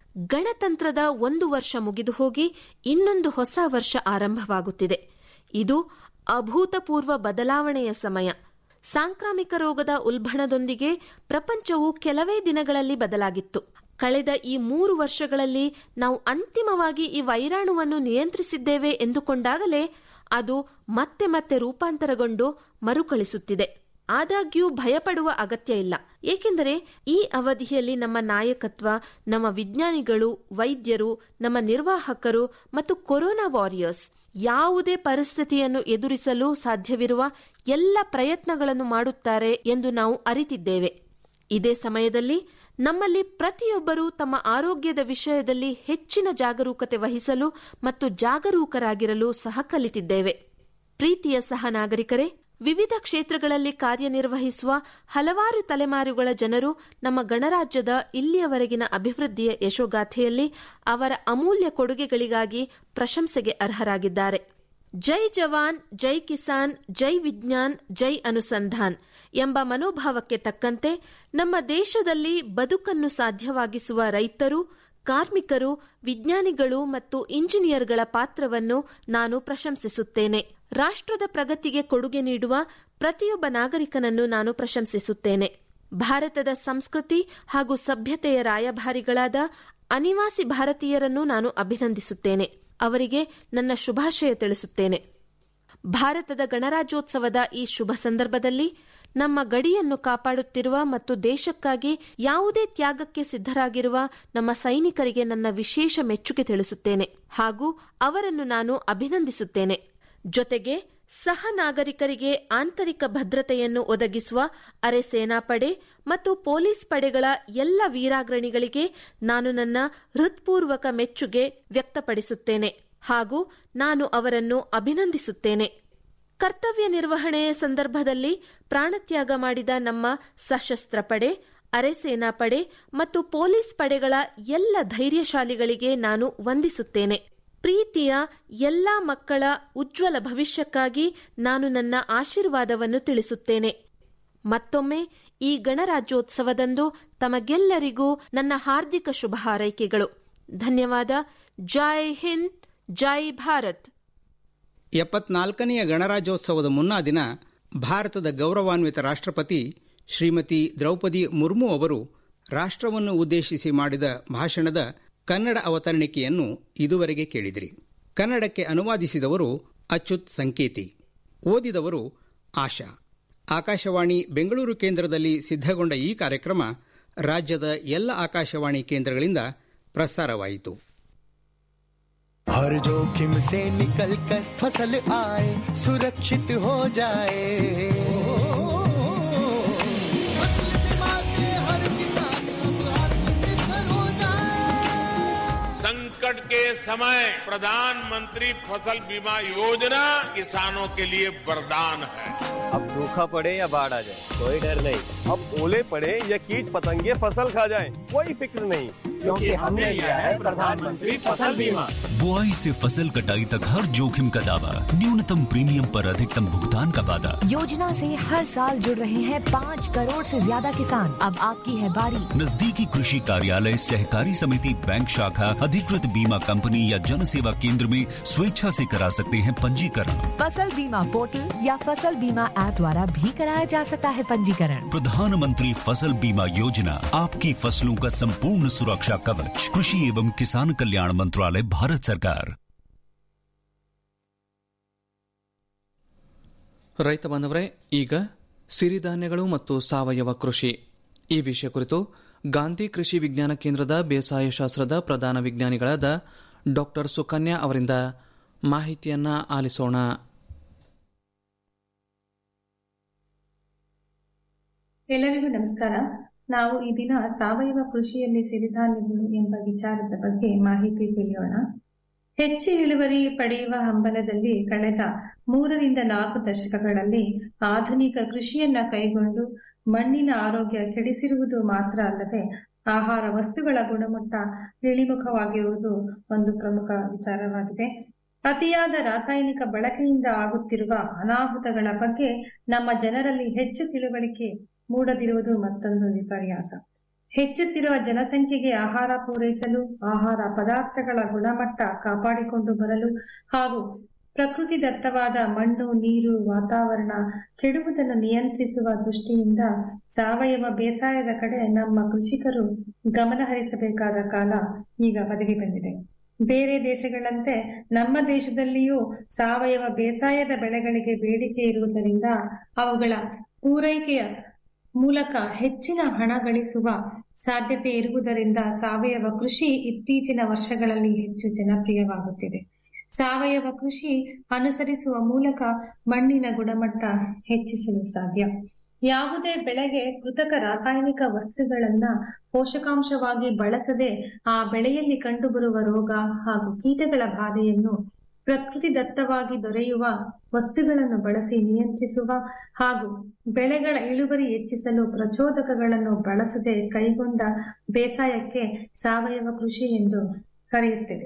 ಗಣತಂತ್ರದ ಒಂದು ವರ್ಷ ಮುಗಿದು ಹೋಗಿ ಇನ್ನೊಂದು ಹೊಸ ವರ್ಷ ಆರಂಭವಾಗುತ್ತಿದೆ ಇದು ಅಭೂತಪೂರ್ವ ಬದಲಾವಣೆಯ ಸಮಯ ಸಾಂಕ್ರಾಮಿಕ ರೋಗದ ಉಲ್ಬಣದೊಂದಿಗೆ ಪ್ರಪಂಚವು ಕೆಲವೇ ದಿನಗಳಲ್ಲಿ ಬದಲಾಗಿತ್ತು ಕಳೆದ ಈ ಮೂರು ವರ್ಷಗಳಲ್ಲಿ ನಾವು ಅಂತಿಮವಾಗಿ ಈ ವೈರಾಣುವನ್ನು ನಿಯಂತ್ರಿಸಿದ್ದೇವೆ ಎಂದುಕೊಂಡಾಗಲೇ ಅದು ಮತ್ತೆ ಮತ್ತೆ ರೂಪಾಂತರಗೊಂಡು ಮರುಕಳಿಸುತ್ತಿದೆ ಆದಾಗ್ಯೂ ಭಯಪಡುವ ಅಗತ್ಯ ಇಲ್ಲ ಏಕೆಂದರೆ ಈ ಅವಧಿಯಲ್ಲಿ ನಮ್ಮ ನಾಯಕತ್ವ ನಮ್ಮ ವಿಜ್ಞಾನಿಗಳು ವೈದ್ಯರು ನಮ್ಮ ನಿರ್ವಾಹಕರು ಮತ್ತು ಕೊರೋನಾ ವಾರಿಯರ್ಸ್ ಯಾವುದೇ ಪರಿಸ್ಥಿತಿಯನ್ನು ಎದುರಿಸಲು ಸಾಧ್ಯವಿರುವ ಎಲ್ಲ ಪ್ರಯತ್ನಗಳನ್ನು ಮಾಡುತ್ತಾರೆ ಎಂದು ನಾವು ಅರಿತಿದ್ದೇವೆ ಇದೇ ಸಮಯದಲ್ಲಿ ನಮ್ಮಲ್ಲಿ ಪ್ರತಿಯೊಬ್ಬರೂ ತಮ್ಮ ಆರೋಗ್ಯದ ವಿಷಯದಲ್ಲಿ ಹೆಚ್ಚಿನ ಜಾಗರೂಕತೆ ವಹಿಸಲು ಮತ್ತು ಜಾಗರೂಕರಾಗಿರಲು ಸಹ ಕಲಿತಿದ್ದೇವೆ ಪ್ರೀತಿಯ ಸಹ ನಾಗರಿಕರೇ ವಿವಿಧ ಕ್ಷೇತ್ರಗಳಲ್ಲಿ ಕಾರ್ಯನಿರ್ವಹಿಸುವ ಹಲವಾರು ತಲೆಮಾರುಗಳ ಜನರು ನಮ್ಮ ಗಣರಾಜ್ಯದ ಇಲ್ಲಿಯವರೆಗಿನ ಅಭಿವೃದ್ಧಿಯ ಯಶೋಗಾಥೆಯಲ್ಲಿ ಅವರ ಅಮೂಲ್ಯ ಕೊಡುಗೆಗಳಿಗಾಗಿ ಪ್ರಶಂಸೆಗೆ ಅರ್ಹರಾಗಿದ್ದಾರೆ ಜೈ ಜವಾನ್ ಜೈ ಕಿಸಾನ್ ಜೈ ವಿಜ್ಞಾನ್ ಜೈ ಅನುಸಂಧಾನ್ ಎಂಬ ಮನೋಭಾವಕ್ಕೆ ತಕ್ಕಂತೆ ನಮ್ಮ ದೇಶದಲ್ಲಿ ಬದುಕನ್ನು ಸಾಧ್ಯವಾಗಿಸುವ ರೈತರು ಕಾರ್ಮಿಕರು ವಿಜ್ಞಾನಿಗಳು ಮತ್ತು ಇಂಜಿನಿಯರ್ಗಳ ಪಾತ್ರವನ್ನು ನಾನು ಪ್ರಶಂಸಿಸುತ್ತೇನೆ ರಾಷ್ಟ್ರದ ಪ್ರಗತಿಗೆ ಕೊಡುಗೆ ನೀಡುವ ಪ್ರತಿಯೊಬ್ಬ ನಾಗರಿಕನನ್ನು ನಾನು ಪ್ರಶಂಸಿಸುತ್ತೇನೆ ಭಾರತದ ಸಂಸ್ಕೃತಿ ಹಾಗೂ ಸಭ್ಯತೆಯ ರಾಯಭಾರಿಗಳಾದ ಅನಿವಾಸಿ ಭಾರತೀಯರನ್ನು ನಾನು ಅಭಿನಂದಿಸುತ್ತೇನೆ ಅವರಿಗೆ ನನ್ನ ಶುಭಾಶಯ ತಿಳಿಸುತ್ತೇನೆ ಭಾರತದ ಗಣರಾಜ್ಯೋತ್ಸವದ ಈ ಶುಭ ಸಂದರ್ಭದಲ್ಲಿ ನಮ್ಮ ಗಡಿಯನ್ನು ಕಾಪಾಡುತ್ತಿರುವ ಮತ್ತು ದೇಶಕ್ಕಾಗಿ ಯಾವುದೇ ತ್ಯಾಗಕ್ಕೆ ಸಿದ್ಧರಾಗಿರುವ ನಮ್ಮ ಸೈನಿಕರಿಗೆ ನನ್ನ ವಿಶೇಷ ಮೆಚ್ಚುಗೆ ತಿಳಿಸುತ್ತೇನೆ ಹಾಗೂ ಅವರನ್ನು ನಾನು ಅಭಿನಂದಿಸುತ್ತೇನೆ ಜೊತೆಗೆ ಸಹ ನಾಗರಿಕರಿಗೆ ಆಂತರಿಕ ಭದ್ರತೆಯನ್ನು ಒದಗಿಸುವ ಅರೆ ಸೇನಾಪಡೆ ಮತ್ತು ಪೊಲೀಸ್ ಪಡೆಗಳ ಎಲ್ಲ ವೀರಾಗ್ರಣಿಗಳಿಗೆ ನಾನು ನನ್ನ ಹೃತ್ಪೂರ್ವಕ ಮೆಚ್ಚುಗೆ ವ್ಯಕ್ತಪಡಿಸುತ್ತೇನೆ ಹಾಗೂ ನಾನು ಅವರನ್ನು ಅಭಿನಂದಿಸುತ್ತೇನೆ ಕರ್ತವ್ಯ ನಿರ್ವಹಣೆಯ ಸಂದರ್ಭದಲ್ಲಿ ಪ್ರಾಣತ್ಯಾಗ ಮಾಡಿದ ನಮ್ಮ ಸಶಸ್ತ್ರ ಪಡೆ ಅರೆ ಸೇನಾಪಡೆ ಮತ್ತು ಪೊಲೀಸ್ ಪಡೆಗಳ ಎಲ್ಲ ಧೈರ್ಯಶಾಲಿಗಳಿಗೆ ನಾನು ವಂದಿಸುತ್ತೇನೆ ಪ್ರೀತಿಯ ಎಲ್ಲಾ ಮಕ್ಕಳ ಉಜ್ವಲ ಭವಿಷ್ಯಕ್ಕಾಗಿ ನಾನು ನನ್ನ ಆಶೀರ್ವಾದವನ್ನು ತಿಳಿಸುತ್ತೇನೆ ಮತ್ತೊಮ್ಮೆ ಈ ಗಣರಾಜ್ಯೋತ್ಸವದಂದು ತಮಗೆಲ್ಲರಿಗೂ ನನ್ನ ಹಾರ್ದಿಕ ಶುಭ ಹಾರೈಕೆಗಳು ಧನ್ಯವಾದ ಜೈ ಹಿಂದ್ ಜೈ ಭಾರತ್ ಎಪ್ಪತ್ನಾಲ್ಕನೆಯ ಗಣರಾಜ್ಯೋತ್ಸವದ ಮುನ್ನಾ ದಿನ ಭಾರತದ ಗೌರವಾನ್ವಿತ ರಾಷ್ಟ್ರಪತಿ ಶ್ರೀಮತಿ ದ್ರೌಪದಿ ಮುರ್ಮು ಅವರು ರಾಷ್ಟ್ರವನ್ನು ಉದ್ದೇಶಿಸಿ ಮಾಡಿದ ಭಾಷಣದ ಕನ್ನಡ ಅವತರಣಿಕೆಯನ್ನು ಇದುವರೆಗೆ ಕೇಳಿದಿರಿ ಕನ್ನಡಕ್ಕೆ ಅನುವಾದಿಸಿದವರು ಅಚ್ಯುತ್ ಸಂಕೇತಿ ಓದಿದವರು ಆಶಾ ಆಕಾಶವಾಣಿ ಬೆಂಗಳೂರು ಕೇಂದ್ರದಲ್ಲಿ ಸಿದ್ಧಗೊಂಡ ಈ ಕಾರ್ಯಕ್ರಮ ರಾಜ್ಯದ ಎಲ್ಲ ಆಕಾಶವಾಣಿ ಕೇಂದ್ರಗಳಿಂದ ಪ್ರಸಾರವಾಯಿತು हर जोखिम से निकल कर फसल आए सुरक्षित हो जाए फसल बीमा से हर किसान अब आत्मनिर्भर हो जाए संकट संकट के समय प्रधानमंत्री फसल बीमा योजना किसानों के लिए वरदान है अब सूखा पड़े या बाढ़ आ जाए कोई डर नहीं अब ओले पड़े या कीट पतंगे फसल खा जाए कोई फिक्र नहीं क्योंकि हमने लिया है प्रधानमंत्री फसल बीमा बुआई से फसल कटाई तक हर जोखिम का दावा न्यूनतम प्रीमियम पर अधिकतम भुगतान का वादा योजना से हर साल जुड़ रहे हैं पाँच करोड़ से ज्यादा किसान अब आपकी है बारी नजदीकी कृषि कार्यालय सहकारी समिति बैंक शाखा अधिकृत बीमा कंपनी या जन सेवा केंद्र में स्वेच्छा से करा सकते हैं पंजीकरण फसल बीमा पोर्टल या फसल बीमा ऐप द्वारा भी कराया जा सकता है पंजीकरण प्रधानमंत्री फसल बीमा योजना आपकी फसलों का संपूर्ण सुरक्षा कवच कृषि एवं किसान कल्याण मंत्रालय भारत सरकार ರೈತ ಬಾಂಧವರೇ ಈಗ ಸಿರಿಧಾನ್ಯಗಳು ಮತ್ತು ಸಾವಯವ ಕೃಷಿ ಈ ವಿಷಯ ಕುರಿತು ಗಾಂಧಿ ಕೃಷಿ ವಿಜ್ಞಾನ ಕೇಂದ್ರದ ಬೇಸಾಯ ಶಾಸ್ತ್ರದ ಪ್ರಧಾನ ವಿಜ್ಞಾನಿಗಳಾದ ಡಾಕ್ಟರ್ ಸುಕನ್ಯಾ ಅವರಿಂದ ಮಾಹಿತಿಯನ್ನ ಆಲಿಸೋಣ ಎಲ್ಲರಿಗೂ ನಮಸ್ಕಾರ ನಾವು ಈ ದಿನ ಸಾವಯವ ಕೃಷಿಯಲ್ಲಿ ಸಿರಿಧಾನ್ಯಗಳು ಎಂಬ ವಿಚಾರದ ಬಗ್ಗೆ ಮಾಹಿತಿ ತಿಳಿಯೋಣ ಹೆಚ್ಚು ಇಳುವರಿ ಪಡೆಯುವ ಹಂಬಲದಲ್ಲಿ ಕಳೆದ ಮೂರರಿಂದ ನಾಲ್ಕು ದಶಕಗಳಲ್ಲಿ ಆಧುನಿಕ ಕೃಷಿಯನ್ನ ಕೈಗೊಂಡು ಮಣ್ಣಿನ ಆರೋಗ್ಯ ಕೆಡಿಸಿರುವುದು ಮಾತ್ರ ಅಲ್ಲದೆ ಆಹಾರ ವಸ್ತುಗಳ ಗುಣಮಟ್ಟ ಇಳಿಮುಖವಾಗಿರುವುದು ಒಂದು ಪ್ರಮುಖ ವಿಚಾರವಾಗಿದೆ ಅತಿಯಾದ ರಾಸಾಯನಿಕ ಬಳಕೆಯಿಂದ ಆಗುತ್ತಿರುವ ಅನಾಹುತಗಳ ಬಗ್ಗೆ ನಮ್ಮ ಜನರಲ್ಲಿ ಹೆಚ್ಚು ತಿಳುವಳಿಕೆ ಮೂಡದಿರುವುದು ಮತ್ತೊಂದು ವಿಪರ್ಯಾಸ ಹೆಚ್ಚುತ್ತಿರುವ ಜನಸಂಖ್ಯೆಗೆ ಆಹಾರ ಪೂರೈಸಲು ಆಹಾರ ಪದಾರ್ಥಗಳ ಗುಣಮಟ್ಟ ಕಾಪಾಡಿಕೊಂಡು ಬರಲು ಹಾಗೂ ಪ್ರಕೃತಿ ದತ್ತವಾದ ಮಣ್ಣು ನೀರು ವಾತಾವರಣ ಕೆಡುವುದನ್ನು ನಿಯಂತ್ರಿಸುವ ದೃಷ್ಟಿಯಿಂದ ಸಾವಯವ ಬೇಸಾಯದ ಕಡೆ ನಮ್ಮ ಕೃಷಿಕರು ಗಮನ ಹರಿಸಬೇಕಾದ ಕಾಲ ಈಗ ಒದಗಿ ಬಂದಿದೆ ಬೇರೆ ದೇಶಗಳಂತೆ ನಮ್ಮ ದೇಶದಲ್ಲಿಯೂ ಸಾವಯವ ಬೇಸಾಯದ ಬೆಳೆಗಳಿಗೆ ಬೇಡಿಕೆ ಇರುವುದರಿಂದ ಅವುಗಳ ಪೂರೈಕೆಯ ಮೂಲಕ ಹೆಚ್ಚಿನ ಹಣ ಗಳಿಸುವ ಸಾಧ್ಯತೆ ಇರುವುದರಿಂದ ಸಾವಯವ ಕೃಷಿ ಇತ್ತೀಚಿನ ವರ್ಷಗಳಲ್ಲಿ ಹೆಚ್ಚು ಜನಪ್ರಿಯವಾಗುತ್ತಿದೆ ಸಾವಯವ ಕೃಷಿ ಅನುಸರಿಸುವ ಮೂಲಕ ಮಣ್ಣಿನ ಗುಣಮಟ್ಟ ಹೆಚ್ಚಿಸಲು ಸಾಧ್ಯ ಯಾವುದೇ ಬೆಳೆಗೆ ಕೃತಕ ರಾಸಾಯನಿಕ ವಸ್ತುಗಳನ್ನ ಪೋಷಕಾಂಶವಾಗಿ ಬಳಸದೆ ಆ ಬೆಳೆಯಲ್ಲಿ ಕಂಡುಬರುವ ರೋಗ ಹಾಗೂ ಕೀಟಗಳ ಬಾಧೆಯನ್ನು ಪ್ರಕೃತಿ ದತ್ತವಾಗಿ ದೊರೆಯುವ ವಸ್ತುಗಳನ್ನು ಬಳಸಿ ನಿಯಂತ್ರಿಸುವ ಹಾಗೂ ಬೆಳೆಗಳ ಇಳುವರಿ ಹೆಚ್ಚಿಸಲು ಪ್ರಚೋದಕಗಳನ್ನು ಬಳಸದೆ ಕೈಗೊಂಡ ಬೇಸಾಯಕ್ಕೆ ಸಾವಯವ ಕೃಷಿ ಎಂದು ಕರೆಯುತ್ತೇವೆ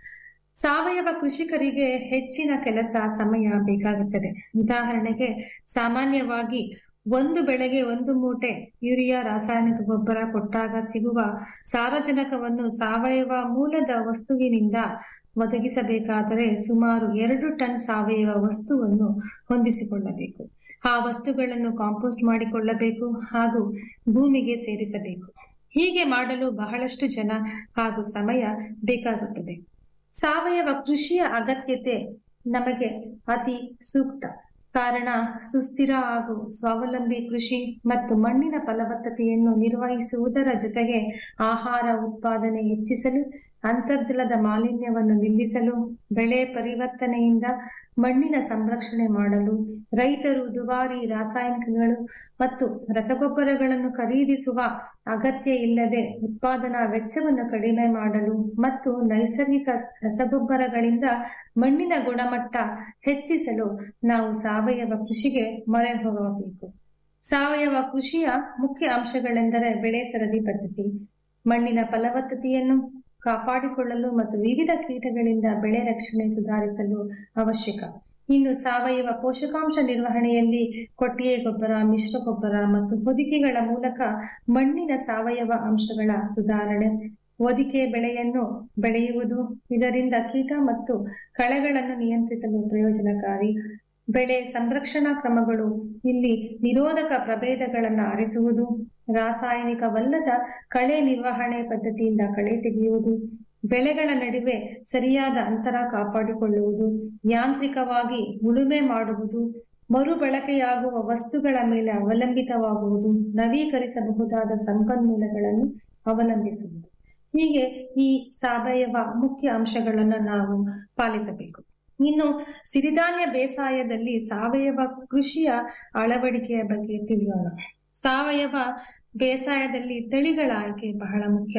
ಸಾವಯವ ಕೃಷಿಕರಿಗೆ ಹೆಚ್ಚಿನ ಕೆಲಸ ಸಮಯ ಬೇಕಾಗುತ್ತದೆ ಉದಾಹರಣೆಗೆ ಸಾಮಾನ್ಯವಾಗಿ ಒಂದು ಬೆಳೆಗೆ ಒಂದು ಮೂಟೆ ಯೂರಿಯಾ ರಾಸಾಯನಿಕ ಗೊಬ್ಬರ ಕೊಟ್ಟಾಗ ಸಿಗುವ ಸಾರಜನಕವನ್ನು ಸಾವಯವ ಮೂಲದ ವಸ್ತುವಿನಿಂದ ಒದಗಿಸಬೇಕಾದರೆ ಸುಮಾರು ಎರಡು ಟನ್ ಸಾವಯವ ವಸ್ತುವನ್ನು ಹೊಂದಿಸಿಕೊಳ್ಳಬೇಕು ಆ ವಸ್ತುಗಳನ್ನು ಕಾಂಪೋಸ್ಟ್ ಮಾಡಿಕೊಳ್ಳಬೇಕು ಹಾಗೂ ಭೂಮಿಗೆ ಸೇರಿಸಬೇಕು ಹೀಗೆ ಮಾಡಲು ಬಹಳಷ್ಟು ಜನ ಹಾಗೂ ಸಮಯ ಬೇಕಾಗುತ್ತದೆ ಸಾವಯವ ಕೃಷಿಯ ಅಗತ್ಯತೆ ನಮಗೆ ಅತಿ ಸೂಕ್ತ ಕಾರಣ ಸುಸ್ಥಿರ ಹಾಗೂ ಸ್ವಾವಲಂಬಿ ಕೃಷಿ ಮತ್ತು ಮಣ್ಣಿನ ಫಲವತ್ತತೆಯನ್ನು ನಿರ್ವಹಿಸುವುದರ ಜೊತೆಗೆ ಆಹಾರ ಉತ್ಪಾದನೆ ಹೆಚ್ಚಿಸಲು ಅಂತರ್ಜಲದ ಮಾಲಿನ್ಯವನ್ನು ನಿಲ್ಲಿಸಲು ಬೆಳೆ ಪರಿವರ್ತನೆಯಿಂದ ಮಣ್ಣಿನ ಸಂರಕ್ಷಣೆ ಮಾಡಲು ರೈತರು ದುಬಾರಿ ರಾಸಾಯನಿಕಗಳು ಮತ್ತು ರಸಗೊಬ್ಬರಗಳನ್ನು ಖರೀದಿಸುವ ಅಗತ್ಯ ಇಲ್ಲದೆ ಉತ್ಪಾದನಾ ವೆಚ್ಚವನ್ನು ಕಡಿಮೆ ಮಾಡಲು ಮತ್ತು ನೈಸರ್ಗಿಕ ರಸಗೊಬ್ಬರಗಳಿಂದ ಮಣ್ಣಿನ ಗುಣಮಟ್ಟ ಹೆಚ್ಚಿಸಲು ನಾವು ಸಾವಯವ ಕೃಷಿಗೆ ಮೊರೆ ಹೋಗಬೇಕು ಸಾವಯವ ಕೃಷಿಯ ಮುಖ್ಯ ಅಂಶಗಳೆಂದರೆ ಬೆಳೆ ಸರದಿ ಪದ್ಧತಿ ಮಣ್ಣಿನ ಫಲವತ್ತತೆಯನ್ನು ಕಾಪಾಡಿಕೊಳ್ಳಲು ಮತ್ತು ವಿವಿಧ ಕೀಟಗಳಿಂದ ಬೆಳೆ ರಕ್ಷಣೆ ಸುಧಾರಿಸಲು ಅವಶ್ಯಕ ಇನ್ನು ಸಾವಯವ ಪೋಷಕಾಂಶ ನಿರ್ವಹಣೆಯಲ್ಲಿ ಕೊಟ್ಟಿಗೆ ಗೊಬ್ಬರ ಮಿಶ್ರ ಗೊಬ್ಬರ ಮತ್ತು ಹೊದಿಕೆಗಳ ಮೂಲಕ ಮಣ್ಣಿನ ಸಾವಯವ ಅಂಶಗಳ ಸುಧಾರಣೆ ಹೊದಿಕೆ ಬೆಳೆಯನ್ನು ಬೆಳೆಯುವುದು ಇದರಿಂದ ಕೀಟ ಮತ್ತು ಕಳೆಗಳನ್ನು ನಿಯಂತ್ರಿಸಲು ಪ್ರಯೋಜನಕಾರಿ ಬೆಳೆ ಸಂರಕ್ಷಣಾ ಕ್ರಮಗಳು ಇಲ್ಲಿ ನಿರೋಧಕ ಪ್ರಭೇದಗಳನ್ನು ಆರಿಸುವುದು ರಾಸಾಯನಿಕವಲ್ಲದ ಕಳೆ ನಿರ್ವಹಣೆ ಪದ್ಧತಿಯಿಂದ ಕಳೆ ತೆಗೆಯುವುದು ಬೆಳೆಗಳ ನಡುವೆ ಸರಿಯಾದ ಅಂತರ ಕಾಪಾಡಿಕೊಳ್ಳುವುದು ಯಾಂತ್ರಿಕವಾಗಿ ಉಳುಮೆ ಮಾಡುವುದು ಮರುಬಳಕೆಯಾಗುವ ವಸ್ತುಗಳ ಮೇಲೆ ಅವಲಂಬಿತವಾಗುವುದು ನವೀಕರಿಸಬಹುದಾದ ಸಂಪನ್ಮೂಲಗಳನ್ನು ಅವಲಂಬಿಸುವುದು ಹೀಗೆ ಈ ಸಾವಯವ ಮುಖ್ಯ ಅಂಶಗಳನ್ನು ನಾವು ಪಾಲಿಸಬೇಕು ಇನ್ನು ಸಿರಿಧಾನ್ಯ ಬೇಸಾಯದಲ್ಲಿ ಸಾವಯವ ಕೃಷಿಯ ಅಳವಡಿಕೆಯ ಬಗ್ಗೆ ತಿಳಿಯೋಣ ಸಾವಯವ ಬೇಸಾಯದಲ್ಲಿ ತಳಿಗಳ ಆಯ್ಕೆ ಬಹಳ ಮುಖ್ಯ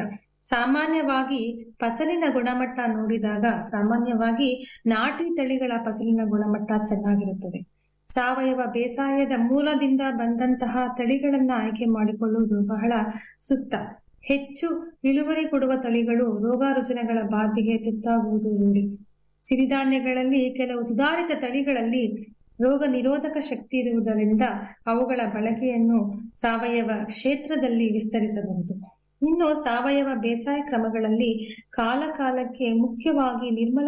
ಸಾಮಾನ್ಯವಾಗಿ ಫಸಲಿನ ಗುಣಮಟ್ಟ ನೋಡಿದಾಗ ಸಾಮಾನ್ಯವಾಗಿ ನಾಟಿ ತಳಿಗಳ ಫಸಲಿನ ಗುಣಮಟ್ಟ ಚೆನ್ನಾಗಿರುತ್ತದೆ ಸಾವಯವ ಬೇಸಾಯದ ಮೂಲದಿಂದ ಬಂದಂತಹ ತಳಿಗಳನ್ನ ಆಯ್ಕೆ ಮಾಡಿಕೊಳ್ಳುವುದು ಬಹಳ ಸೂಕ್ತ ಹೆಚ್ಚು ಇಳುವರಿ ಕೊಡುವ ತಳಿಗಳು ರೋಗ ರುಜಿನಗಳ ಬಾಧೆಗೆ ತುತ್ತಾಗುವುದು ರೂಢಿ ಸಿರಿಧಾನ್ಯಗಳಲ್ಲಿ ಕೆಲವು ಸುಧಾರಿತ ತಳಿಗಳಲ್ಲಿ ರೋಗ ನಿರೋಧಕ ಶಕ್ತಿ ಇರುವುದರಿಂದ ಅವುಗಳ ಬಳಕೆಯನ್ನು ಸಾವಯವ ಕ್ಷೇತ್ರದಲ್ಲಿ ವಿಸ್ತರಿಸಬಹುದು ಇನ್ನು ಸಾವಯವ ಬೇಸಾಯ ಕ್ರಮಗಳಲ್ಲಿ ಕಾಲ ಕಾಲಕ್ಕೆ ಮುಖ್ಯವಾಗಿ ನಿರ್ಮಲ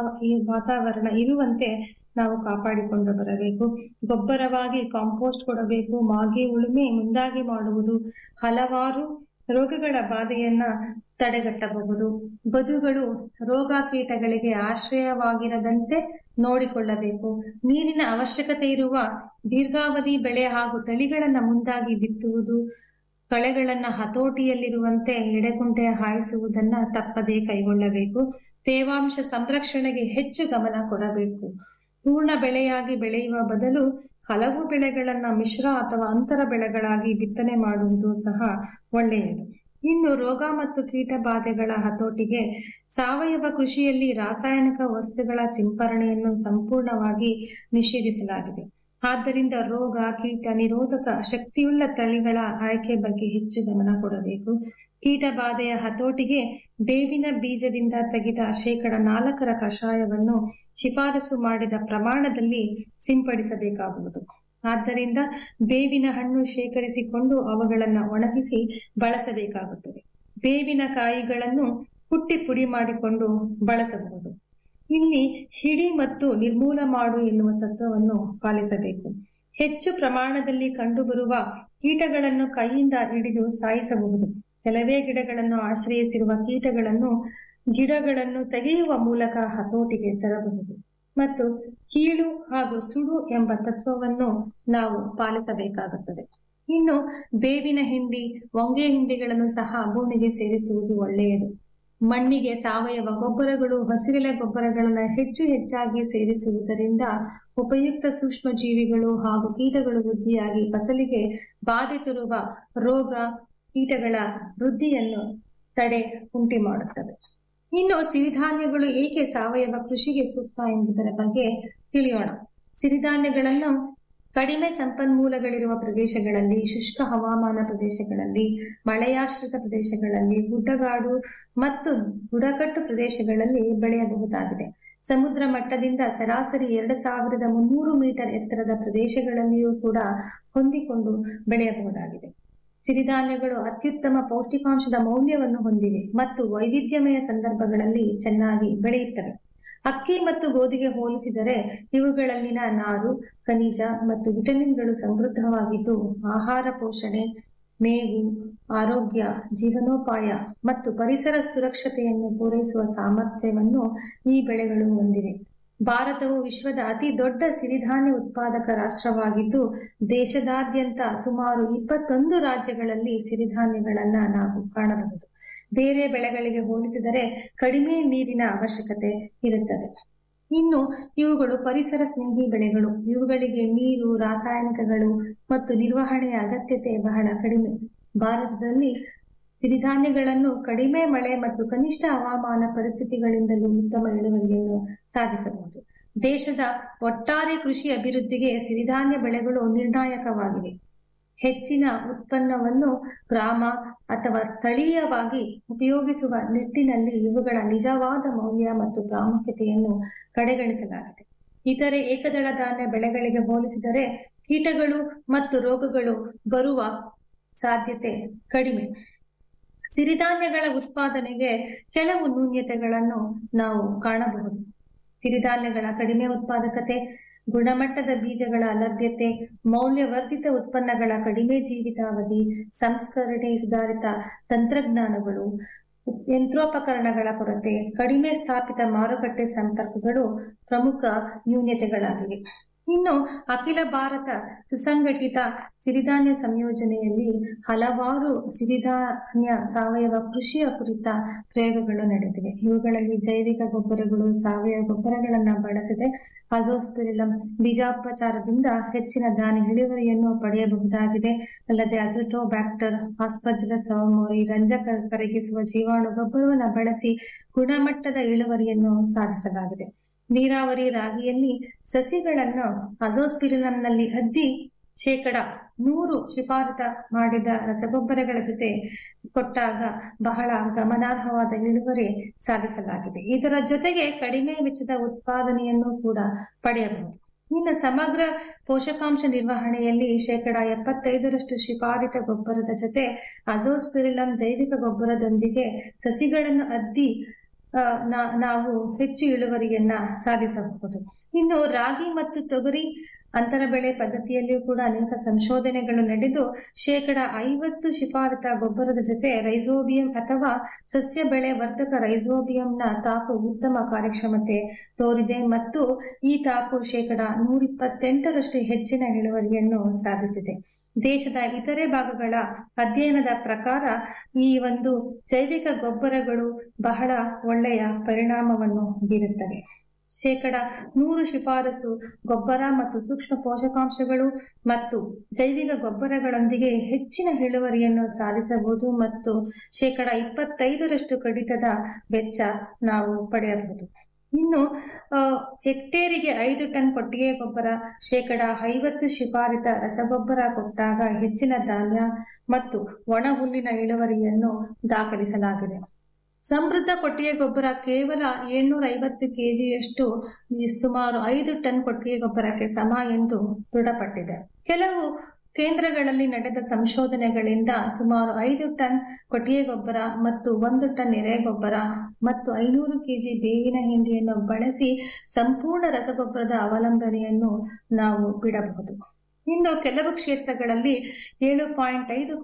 ವಾತಾವರಣ ಇರುವಂತೆ ನಾವು ಕಾಪಾಡಿಕೊಂಡು ಬರಬೇಕು ಗೊಬ್ಬರವಾಗಿ ಕಾಂಪೋಸ್ಟ್ ಕೊಡಬೇಕು ಮಾಗಿ ಉಳುಮೆ ಮುಂದಾಗಿ ಮಾಡುವುದು ಹಲವಾರು ರೋಗಗಳ ಬಾಧೆಯನ್ನ ತಡೆಗಟ್ಟಬಹುದು ಬದುಗಳು ರೋಗ ಕೀಟಗಳಿಗೆ ಆಶ್ರಯವಾಗಿರದಂತೆ ನೋಡಿಕೊಳ್ಳಬೇಕು ನೀರಿನ ಅವಶ್ಯಕತೆ ಇರುವ ದೀರ್ಘಾವಧಿ ಬೆಳೆ ಹಾಗೂ ತಳಿಗಳನ್ನ ಮುಂದಾಗಿ ಬಿತ್ತುವುದು ಕಳೆಗಳನ್ನ ಹತೋಟಿಯಲ್ಲಿರುವಂತೆ ಎಡೆಕುಂಟೆ ಹಾಯಿಸುವುದನ್ನ ತಪ್ಪದೇ ಕೈಗೊಳ್ಳಬೇಕು ತೇವಾಂಶ ಸಂರಕ್ಷಣೆಗೆ ಹೆಚ್ಚು ಗಮನ ಕೊಡಬೇಕು ಪೂರ್ಣ ಬೆಳೆಯಾಗಿ ಬೆಳೆಯುವ ಬದಲು ಹಲವು ಬೆಳೆಗಳನ್ನ ಮಿಶ್ರ ಅಥವಾ ಅಂತರ ಬೆಳೆಗಳಾಗಿ ಬಿತ್ತನೆ ಮಾಡುವುದು ಸಹ ಒಳ್ಳೆಯದು ಇನ್ನು ರೋಗ ಮತ್ತು ಕೀಟ ಬಾಧೆಗಳ ಹತೋಟಿಗೆ ಸಾವಯವ ಕೃಷಿಯಲ್ಲಿ ರಾಸಾಯನಿಕ ವಸ್ತುಗಳ ಸಿಂಪರಣೆಯನ್ನು ಸಂಪೂರ್ಣವಾಗಿ ನಿಷೇಧಿಸಲಾಗಿದೆ ಆದ್ದರಿಂದ ರೋಗ ಕೀಟ ನಿರೋಧಕ ಶಕ್ತಿಯುಳ್ಳ ತಳಿಗಳ ಆಯ್ಕೆ ಬಗ್ಗೆ ಹೆಚ್ಚು ಗಮನ ಕೊಡಬೇಕು ಕೀಟ ಬಾಧೆಯ ಹತೋಟಿಗೆ ಬೇವಿನ ಬೀಜದಿಂದ ತೆಗೆದ ಶೇಕಡ ನಾಲ್ಕರ ಕಷಾಯವನ್ನು ಶಿಫಾರಸು ಮಾಡಿದ ಪ್ರಮಾಣದಲ್ಲಿ ಸಿಂಪಡಿಸಬೇಕಾಗುವುದು ಆದ್ದರಿಂದ ಬೇವಿನ ಹಣ್ಣು ಶೇಖರಿಸಿಕೊಂಡು ಅವುಗಳನ್ನು ಒಣಗಿಸಿ ಬಳಸಬೇಕಾಗುತ್ತದೆ ಬೇವಿನ ಕಾಯಿಗಳನ್ನು ಕುಟ್ಟಿ ಪುಡಿ ಮಾಡಿಕೊಂಡು ಬಳಸಬಹುದು ಇಲ್ಲಿ ಹಿಡಿ ಮತ್ತು ನಿರ್ಮೂಲ ಮಾಡು ಎನ್ನುವ ತತ್ವವನ್ನು ಪಾಲಿಸಬೇಕು ಹೆಚ್ಚು ಪ್ರಮಾಣದಲ್ಲಿ ಕಂಡುಬರುವ ಕೀಟಗಳನ್ನು ಕೈಯಿಂದ ಹಿಡಿದು ಸಾಯಿಸಬಹುದು ಕೆಲವೇ ಗಿಡಗಳನ್ನು ಆಶ್ರಯಿಸಿರುವ ಕೀಟಗಳನ್ನು ಗಿಡಗಳನ್ನು ತೆಗೆಯುವ ಮೂಲಕ ಹತೋಟಿಗೆ ತರಬಹುದು ಮತ್ತು ಕೀಳು ಹಾಗೂ ಸುಡು ಎಂಬ ತತ್ವವನ್ನು ನಾವು ಪಾಲಿಸಬೇಕಾಗುತ್ತದೆ ಇನ್ನು ಬೇವಿನ ಹಿಂಡಿ ಹೊಂಗೆ ಹಿಂಡಿಗಳನ್ನು ಸಹ ಭೂಮಿಗೆ ಸೇರಿಸುವುದು ಒಳ್ಳೆಯದು ಮಣ್ಣಿಗೆ ಸಾವಯವ ಗೊಬ್ಬರಗಳು ಹಸಿರೆಲೆ ಗೊಬ್ಬರಗಳನ್ನು ಹೆಚ್ಚು ಹೆಚ್ಚಾಗಿ ಸೇರಿಸುವುದರಿಂದ ಉಪಯುಕ್ತ ಸೂಕ್ಷ್ಮ ಜೀವಿಗಳು ಹಾಗೂ ಕೀಟಗಳು ವೃದ್ಧಿಯಾಗಿ ಫಸಲಿಗೆ ಬಾಧೆ ತರುವ ರೋಗ ಕೀಟಗಳ ವೃದ್ಧಿಯನ್ನು ತಡೆ ಉಂಟು ಮಾಡುತ್ತವೆ ಇನ್ನು ಸಿರಿಧಾನ್ಯಗಳು ಏಕೆ ಸಾವಯವ ಕೃಷಿಗೆ ಸೂಕ್ತ ಎಂಬುದರ ಬಗ್ಗೆ ತಿಳಿಯೋಣ ಸಿರಿಧಾನ್ಯಗಳನ್ನು ಕಡಿಮೆ ಸಂಪನ್ಮೂಲಗಳಿರುವ ಪ್ರದೇಶಗಳಲ್ಲಿ ಶುಷ್ಕ ಹವಾಮಾನ ಪ್ರದೇಶಗಳಲ್ಲಿ ಮಳೆಯಾಶ್ರಿತ ಪ್ರದೇಶಗಳಲ್ಲಿ ಗುಡ್ಡಗಾಡು ಮತ್ತು ಬುಡಕಟ್ಟು ಪ್ರದೇಶಗಳಲ್ಲಿ ಬೆಳೆಯಬಹುದಾಗಿದೆ ಸಮುದ್ರ ಮಟ್ಟದಿಂದ ಸರಾಸರಿ ಎರಡು ಸಾವಿರದ ಮುನ್ನೂರು ಮೀಟರ್ ಎತ್ತರದ ಪ್ರದೇಶಗಳಲ್ಲಿಯೂ ಕೂಡ ಹೊಂದಿಕೊಂಡು ಬೆಳೆಯಬಹುದಾಗಿದೆ ಸಿರಿಧಾನ್ಯಗಳು ಅತ್ಯುತ್ತಮ ಪೌಷ್ಟಿಕಾಂಶದ ಮೌಲ್ಯವನ್ನು ಹೊಂದಿವೆ ಮತ್ತು ವೈವಿಧ್ಯಮಯ ಸಂದರ್ಭಗಳಲ್ಲಿ ಚೆನ್ನಾಗಿ ಬೆಳೆಯುತ್ತವೆ ಅಕ್ಕಿ ಮತ್ತು ಗೋಧಿಗೆ ಹೋಲಿಸಿದರೆ ಇವುಗಳಲ್ಲಿನ ನಾರು ಖನಿಜ ಮತ್ತು ವಿಟಮಿನ್ಗಳು ಸಮೃದ್ಧವಾಗಿದ್ದು ಆಹಾರ ಪೋಷಣೆ ಮೇವು ಆರೋಗ್ಯ ಜೀವನೋಪಾಯ ಮತ್ತು ಪರಿಸರ ಸುರಕ್ಷತೆಯನ್ನು ಪೂರೈಸುವ ಸಾಮರ್ಥ್ಯವನ್ನು ಈ ಬೆಳೆಗಳು ಹೊಂದಿವೆ ಭಾರತವು ವಿಶ್ವದ ಅತಿ ದೊಡ್ಡ ಸಿರಿಧಾನ್ಯ ಉತ್ಪಾದಕ ರಾಷ್ಟ್ರವಾಗಿದ್ದು ದೇಶದಾದ್ಯಂತ ಸುಮಾರು ಇಪ್ಪತ್ತೊಂದು ರಾಜ್ಯಗಳಲ್ಲಿ ಸಿರಿಧಾನ್ಯಗಳನ್ನ ನಾವು ಕಾಣಬಹುದು ಬೇರೆ ಬೆಳೆಗಳಿಗೆ ಹೋಲಿಸಿದರೆ ಕಡಿಮೆ ನೀರಿನ ಅವಶ್ಯಕತೆ ಇರುತ್ತದೆ ಇನ್ನು ಇವುಗಳು ಪರಿಸರ ಸ್ನೇಹಿ ಬೆಳೆಗಳು ಇವುಗಳಿಗೆ ನೀರು ರಾಸಾಯನಿಕಗಳು ಮತ್ತು ನಿರ್ವಹಣೆಯ ಅಗತ್ಯತೆ ಬಹಳ ಕಡಿಮೆ ಭಾರತದಲ್ಲಿ ಸಿರಿಧಾನ್ಯಗಳನ್ನು ಕಡಿಮೆ ಮಳೆ ಮತ್ತು ಕನಿಷ್ಠ ಹವಾಮಾನ ಪರಿಸ್ಥಿತಿಗಳಿಂದಲೂ ಉತ್ತಮ ಇಳುವರಿಯನ್ನು ಸಾಧಿಸಬಹುದು ದೇಶದ ಒಟ್ಟಾರೆ ಕೃಷಿ ಅಭಿವೃದ್ಧಿಗೆ ಸಿರಿಧಾನ್ಯ ಬೆಳೆಗಳು ನಿರ್ಣಾಯಕವಾಗಿವೆ ಹೆಚ್ಚಿನ ಉತ್ಪನ್ನವನ್ನು ಗ್ರಾಮ ಅಥವಾ ಸ್ಥಳೀಯವಾಗಿ ಉಪಯೋಗಿಸುವ ನಿಟ್ಟಿನಲ್ಲಿ ಇವುಗಳ ನಿಜವಾದ ಮೌಲ್ಯ ಮತ್ತು ಪ್ರಾಮುಖ್ಯತೆಯನ್ನು ಕಡೆಗಣಿಸಲಾಗಿದೆ ಇತರೆ ಏಕದಳ ಧಾನ್ಯ ಬೆಳೆಗಳಿಗೆ ಹೋಲಿಸಿದರೆ ಕೀಟಗಳು ಮತ್ತು ರೋಗಗಳು ಬರುವ ಸಾಧ್ಯತೆ ಕಡಿಮೆ ಸಿರಿಧಾನ್ಯಗಳ ಉತ್ಪಾದನೆಗೆ ಕೆಲವು ನ್ಯೂನ್ಯತೆಗಳನ್ನು ನಾವು ಕಾಣಬಹುದು ಸಿರಿಧಾನ್ಯಗಳ ಕಡಿಮೆ ಉತ್ಪಾದಕತೆ ಗುಣಮಟ್ಟದ ಬೀಜಗಳ ಅಲಭ್ಯತೆ ಮೌಲ್ಯವರ್ಧಿತ ಉತ್ಪನ್ನಗಳ ಕಡಿಮೆ ಜೀವಿತಾವಧಿ ಸಂಸ್ಕರಣೆ ಸುಧಾರಿತ ತಂತ್ರಜ್ಞಾನಗಳು ಯಂತ್ರೋಪಕರಣಗಳ ಕೊರತೆ ಕಡಿಮೆ ಸ್ಥಾಪಿತ ಮಾರುಕಟ್ಟೆ ಸಂಪರ್ಕಗಳು ಪ್ರಮುಖ ನ್ಯೂನ್ಯತೆಗಳಾಗಿವೆ ಇನ್ನು ಅಖಿಲ ಭಾರತ ಸುಸಂಘಟಿತ ಸಿರಿಧಾನ್ಯ ಸಂಯೋಜನೆಯಲ್ಲಿ ಹಲವಾರು ಸಿರಿಧಾನ್ಯ ಸಾವಯವ ಕೃಷಿಯ ಕುರಿತ ಪ್ರಯೋಗಗಳು ನಡೆದಿವೆ ಇವುಗಳಲ್ಲಿ ಜೈವಿಕ ಗೊಬ್ಬರಗಳು ಸಾವಯವ ಗೊಬ್ಬರಗಳನ್ನು ಬಳಸದೆ ಅಜೋಸ್ಪಿರಿಲಂ ಬೀಜೋಪಚಾರದಿಂದ ಹೆಚ್ಚಿನ ಧಾನ್ಯ ಇಳುವರಿಯನ್ನು ಪಡೆಯಬಹುದಾಗಿದೆ ಅಲ್ಲದೆ ಅಜೋಟೋಬ್ಯಾಕ್ಟರ್ ಆಸ್ಪರ್ಜಿಲಸ್ ಸವಮೋರಿ ರಂಜಕ ಕರಗಿಸುವ ಜೀವಾಣು ಗೊಬ್ಬರವನ್ನು ಬಳಸಿ ಗುಣಮಟ್ಟದ ಇಳುವರಿಯನ್ನು ಸಾಧಿಸಲಾಗಿದೆ ನೀರಾವರಿ ರಾಗಿಯಲ್ಲಿ ಸಸಿಗಳನ್ನು ಅಜೋಸ್ಪಿರಿಲಂನಲ್ಲಿ ಅದ್ದಿ ಶೇಕಡ ನೂರು ಶಿಫಾರತ ಮಾಡಿದ ರಸಗೊಬ್ಬರಗಳ ಜೊತೆ ಕೊಟ್ಟಾಗ ಬಹಳ ಗಮನಾರ್ಹವಾದ ಇಳುವರಿ ಸಾಧಿಸಲಾಗಿದೆ ಇದರ ಜೊತೆಗೆ ಕಡಿಮೆ ವೆಚ್ಚದ ಉತ್ಪಾದನೆಯನ್ನು ಕೂಡ ಪಡೆಯಬಹುದು ಇನ್ನು ಸಮಗ್ರ ಪೋಷಕಾಂಶ ನಿರ್ವಹಣೆಯಲ್ಲಿ ಶೇಕಡ ಎಪ್ಪತ್ತೈದರಷ್ಟು ಶಿಫಾರಿತ ಗೊಬ್ಬರದ ಜೊತೆ ಅಜೋಸ್ಪಿರಿಲಂ ಜೈವಿಕ ಗೊಬ್ಬರದೊಂದಿಗೆ ಸಸಿಗಳನ್ನು ಅದ್ದಿ ನಾವು ಹೆಚ್ಚು ಇಳುವರಿಯನ್ನ ಸಾಧಿಸಬಹುದು ಇನ್ನು ರಾಗಿ ಮತ್ತು ತೊಗರಿ ಅಂತರ ಬೆಳೆ ಪದ್ಧತಿಯಲ್ಲಿಯೂ ಕೂಡ ಅನೇಕ ಸಂಶೋಧನೆಗಳು ನಡೆದು ಶೇಕಡ ಐವತ್ತು ಶಿಫಾರತ ಗೊಬ್ಬರದ ಜೊತೆ ರೈಸೋಬಿಯಂ ಅಥವಾ ಸಸ್ಯ ಬೆಳೆ ವರ್ಧಕ ರೈಸೋಬಿಯಂನ ತಾಕು ಉತ್ತಮ ಕಾರ್ಯಕ್ಷಮತೆ ತೋರಿದೆ ಮತ್ತು ಈ ತಾಕು ಶೇಕಡ ನೂರಿಪ್ಪತ್ತೆಂಟರಷ್ಟು ಹೆಚ್ಚಿನ ಇಳುವರಿಯನ್ನು ಸಾಧಿಸಿದೆ ದೇಶದ ಇತರೆ ಭಾಗಗಳ ಅಧ್ಯಯನದ ಪ್ರಕಾರ ಈ ಒಂದು ಜೈವಿಕ ಗೊಬ್ಬರಗಳು ಬಹಳ ಒಳ್ಳೆಯ ಪರಿಣಾಮವನ್ನು ಬೀರುತ್ತವೆ ಶೇಕಡ ನೂರು ಶಿಫಾರಸು ಗೊಬ್ಬರ ಮತ್ತು ಸೂಕ್ಷ್ಮ ಪೋಷಕಾಂಶಗಳು ಮತ್ತು ಜೈವಿಕ ಗೊಬ್ಬರಗಳೊಂದಿಗೆ ಹೆಚ್ಚಿನ ಇಳುವರಿಯನ್ನು ಸಾಧಿಸಬಹುದು ಮತ್ತು ಶೇಕಡ ಇಪ್ಪತ್ತೈದರಷ್ಟು ಕಡಿತದ ವೆಚ್ಚ ನಾವು ಪಡೆಯಬಹುದು ಇನ್ನು ಹೆಕ್ಟೇರಿಗೆ ಐದು ಟನ್ ಕೊಟ್ಟಿಗೆ ಗೊಬ್ಬರ ಶೇಕಡ ಐವತ್ತು ಶಿಫಾರಿತ ರಸಗೊಬ್ಬರ ಕೊಟ್ಟಾಗ ಹೆಚ್ಚಿನ ಧಾನ್ಯ ಮತ್ತು ಒಣ ಹುಲ್ಲಿನ ಇಳುವರಿಯನ್ನು ದಾಖಲಿಸಲಾಗಿದೆ ಸಮೃದ್ಧ ಕೊಟ್ಟಿಗೆ ಗೊಬ್ಬರ ಕೇವಲ ಏಳ್ನೂರ ಐವತ್ತು ಕೆಜಿಯಷ್ಟು ಸುಮಾರು ಐದು ಟನ್ ಕೊಟ್ಟಿಗೆ ಗೊಬ್ಬರಕ್ಕೆ ಸಮ ಎಂದು ದೃಢಪಟ್ಟಿದೆ ಕೆಲವು ಕೇಂದ್ರಗಳಲ್ಲಿ ನಡೆದ ಸಂಶೋಧನೆಗಳಿಂದ ಸುಮಾರು ಐದು ಟನ್ ಕೊಟ್ಟಿಗೆ ಗೊಬ್ಬರ ಮತ್ತು ಒಂದು ಟನ್ ಎರೆಗೊಬ್ಬರ ಮತ್ತು ಐನೂರು ಕೆಜಿ ಬೇವಿನ ಹಿಂಡಿಯನ್ನು ಬಳಸಿ ಸಂಪೂರ್ಣ ರಸಗೊಬ್ಬರದ ಅವಲಂಬನೆಯನ್ನು ನಾವು ಬಿಡಬಹುದು ಇನ್ನು ಕೆಲವು ಕ್ಷೇತ್ರಗಳಲ್ಲಿ ಏಳು ಪಾಯಿಂಟ್ ಐದು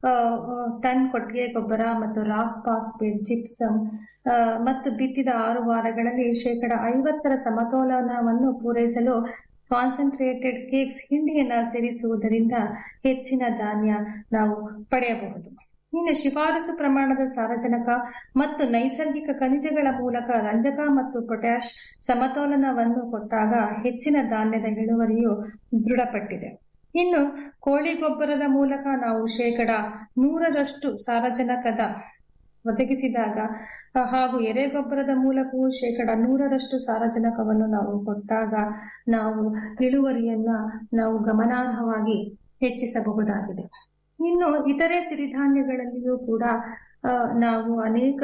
ಟನ್ ಕೊಟ್ಟಿಗೆ ಗೊಬ್ಬರ ಮತ್ತು ರಾಕ್ ಫಾಸ್ಫೇಟ್ ಜಿಪ್ಸಮ್ ಮತ್ತು ಬಿತ್ತಿದ ಆರು ವಾರಗಳಲ್ಲಿ ಶೇಕಡ ಐವತ್ತರ ಸಮತೋಲನವನ್ನು ಪೂರೈಸಲು ಕಾನ್ಸಂಟ್ರೇಟೆಡ್ ಕೇಕ್ಸ್ ಹಿಂಡಿಯನ್ನು ಸೇರಿಸುವುದರಿಂದ ಹೆಚ್ಚಿನ ಧಾನ್ಯ ನಾವು ಪಡೆಯಬಹುದು ಇನ್ನು ಶಿಫಾರಸು ಪ್ರಮಾಣದ ಸಾರಜನಕ ಮತ್ತು ನೈಸರ್ಗಿಕ ಖನಿಜಗಳ ಮೂಲಕ ರಂಜಕ ಮತ್ತು ಪೊಟ್ಯಾಶ್ ಸಮತೋಲನವನ್ನು ಕೊಟ್ಟಾಗ ಹೆಚ್ಚಿನ ಧಾನ್ಯದ ಇಳುವರಿಯು ದೃಢಪಟ್ಟಿದೆ ಇನ್ನು ಕೋಳಿ ಗೊಬ್ಬರದ ಮೂಲಕ ನಾವು ಶೇಕಡ ನೂರರಷ್ಟು ಸಾರಜನಕದ ಒದಗಿಸಿದಾಗ ಹಾಗೂ ಎರೆಗೊಬ್ಬರದ ಮೂಲಕವೂ ಶೇಕಡ ನೂರರಷ್ಟು ಸಾರಜನಕವನ್ನು ನಾವು ಕೊಟ್ಟಾಗ ನಾವು ಇಳುವರಿಯನ್ನ ನಾವು ಗಮನಾರ್ಹವಾಗಿ ಹೆಚ್ಚಿಸಬಹುದಾಗಿದೆ ಇನ್ನು ಇತರೆ ಸಿರಿಧಾನ್ಯಗಳಲ್ಲಿಯೂ ಕೂಡ ನಾವು ಅನೇಕ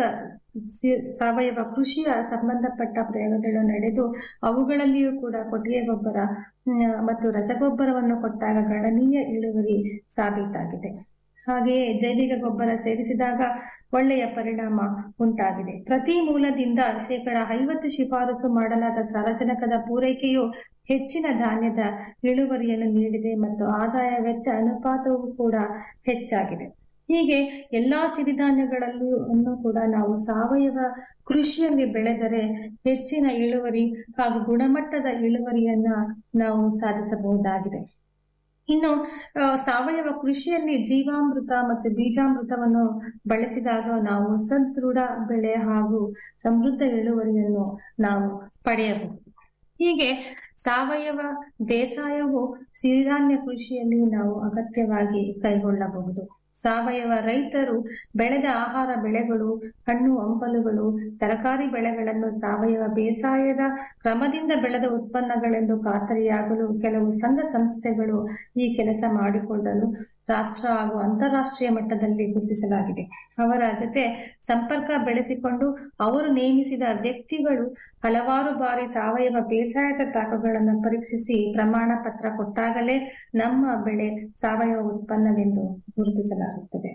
ಸಾವಯವ ಕೃಷಿಯ ಸಂಬಂಧಪಟ್ಟ ಪ್ರಯೋಗಗಳು ನಡೆದು ಅವುಗಳಲ್ಲಿಯೂ ಕೂಡ ಕೊಟ್ಟಿಗೆ ಗೊಬ್ಬರ ಮತ್ತು ರಸಗೊಬ್ಬರವನ್ನು ಕೊಟ್ಟಾಗ ಗಣನೀಯ ಇಳುವರಿ ಸಾಬೀತಾಗಿದೆ ಹಾಗೆಯೇ ಜೈವಿಕ ಗೊಬ್ಬರ ಸೇರಿಸಿದಾಗ ಒಳ್ಳೆಯ ಪರಿಣಾಮ ಉಂಟಾಗಿದೆ ಪ್ರತಿ ಮೂಲದಿಂದ ಶೇಕಡ ಐವತ್ತು ಶಿಫಾರಸು ಮಾಡಲಾದ ಸಾರಜನಕದ ಪೂರೈಕೆಯು ಹೆಚ್ಚಿನ ಧಾನ್ಯದ ಇಳುವರಿಯನ್ನು ನೀಡಿದೆ ಮತ್ತು ಆದಾಯ ವೆಚ್ಚ ಅನುಪಾತವೂ ಕೂಡ ಹೆಚ್ಚಾಗಿದೆ ಹೀಗೆ ಎಲ್ಲಾ ಸಿರಿಧಾನ್ಯಗಳಲ್ಲೂ ಕೂಡ ನಾವು ಸಾವಯವ ಕೃಷಿಯಲ್ಲಿ ಬೆಳೆದರೆ ಹೆಚ್ಚಿನ ಇಳುವರಿ ಹಾಗೂ ಗುಣಮಟ್ಟದ ಇಳುವರಿಯನ್ನ ನಾವು ಸಾಧಿಸಬಹುದಾಗಿದೆ ಇನ್ನು ಸಾವಯವ ಕೃಷಿಯಲ್ಲಿ ಜೀವಾಮೃತ ಮತ್ತು ಬೀಜಾಮೃತವನ್ನು ಬಳಸಿದಾಗ ನಾವು ಸದೃಢ ಬೆಳೆ ಹಾಗೂ ಸಮೃದ್ಧ ಇಳುವರಿಯನ್ನು ನಾವು ಪಡೆಯಬಹುದು ಹೀಗೆ ಸಾವಯವ ಬೇಸಾಯವು ಸಿರಿಧಾನ್ಯ ಕೃಷಿಯಲ್ಲಿ ನಾವು ಅಗತ್ಯವಾಗಿ ಕೈಗೊಳ್ಳಬಹುದು ಸಾವಯವ ರೈತರು ಬೆಳೆದ ಆಹಾರ ಬೆಳೆಗಳು ಹಣ್ಣು ಹಂಪಲುಗಳು ತರಕಾರಿ ಬೆಳೆಗಳನ್ನು ಸಾವಯವ ಬೇಸಾಯದ ಕ್ರಮದಿಂದ ಬೆಳೆದ ಉತ್ಪನ್ನಗಳೆಂದು ಖಾತರಿಯಾಗಲು ಕೆಲವು ಸಂಘ ಸಂಸ್ಥೆಗಳು ಈ ಕೆಲಸ ಮಾಡಿಕೊಳ್ಳಲು ರಾಷ್ಟ್ರ ಹಾಗೂ ಅಂತಾರಾಷ್ಟ್ರೀಯ ಮಟ್ಟದಲ್ಲಿ ಗುರುತಿಸಲಾಗಿದೆ ಅವರ ಜೊತೆ ಸಂಪರ್ಕ ಬೆಳೆಸಿಕೊಂಡು ಅವರು ನೇಮಿಸಿದ ವ್ಯಕ್ತಿಗಳು ಹಲವಾರು ಬಾರಿ ಸಾವಯವ ಬೇಸಾಯದ ತಾಕಗಳನ್ನು ಪರೀಕ್ಷಿಸಿ ಪ್ರಮಾಣ ಪತ್ರ ಕೊಟ್ಟಾಗಲೇ ನಮ್ಮ ಬೆಳೆ ಸಾವಯವ ಉತ್ಪನ್ನವೆಂದು ಗುರುತಿಸಲಾಗುತ್ತದೆ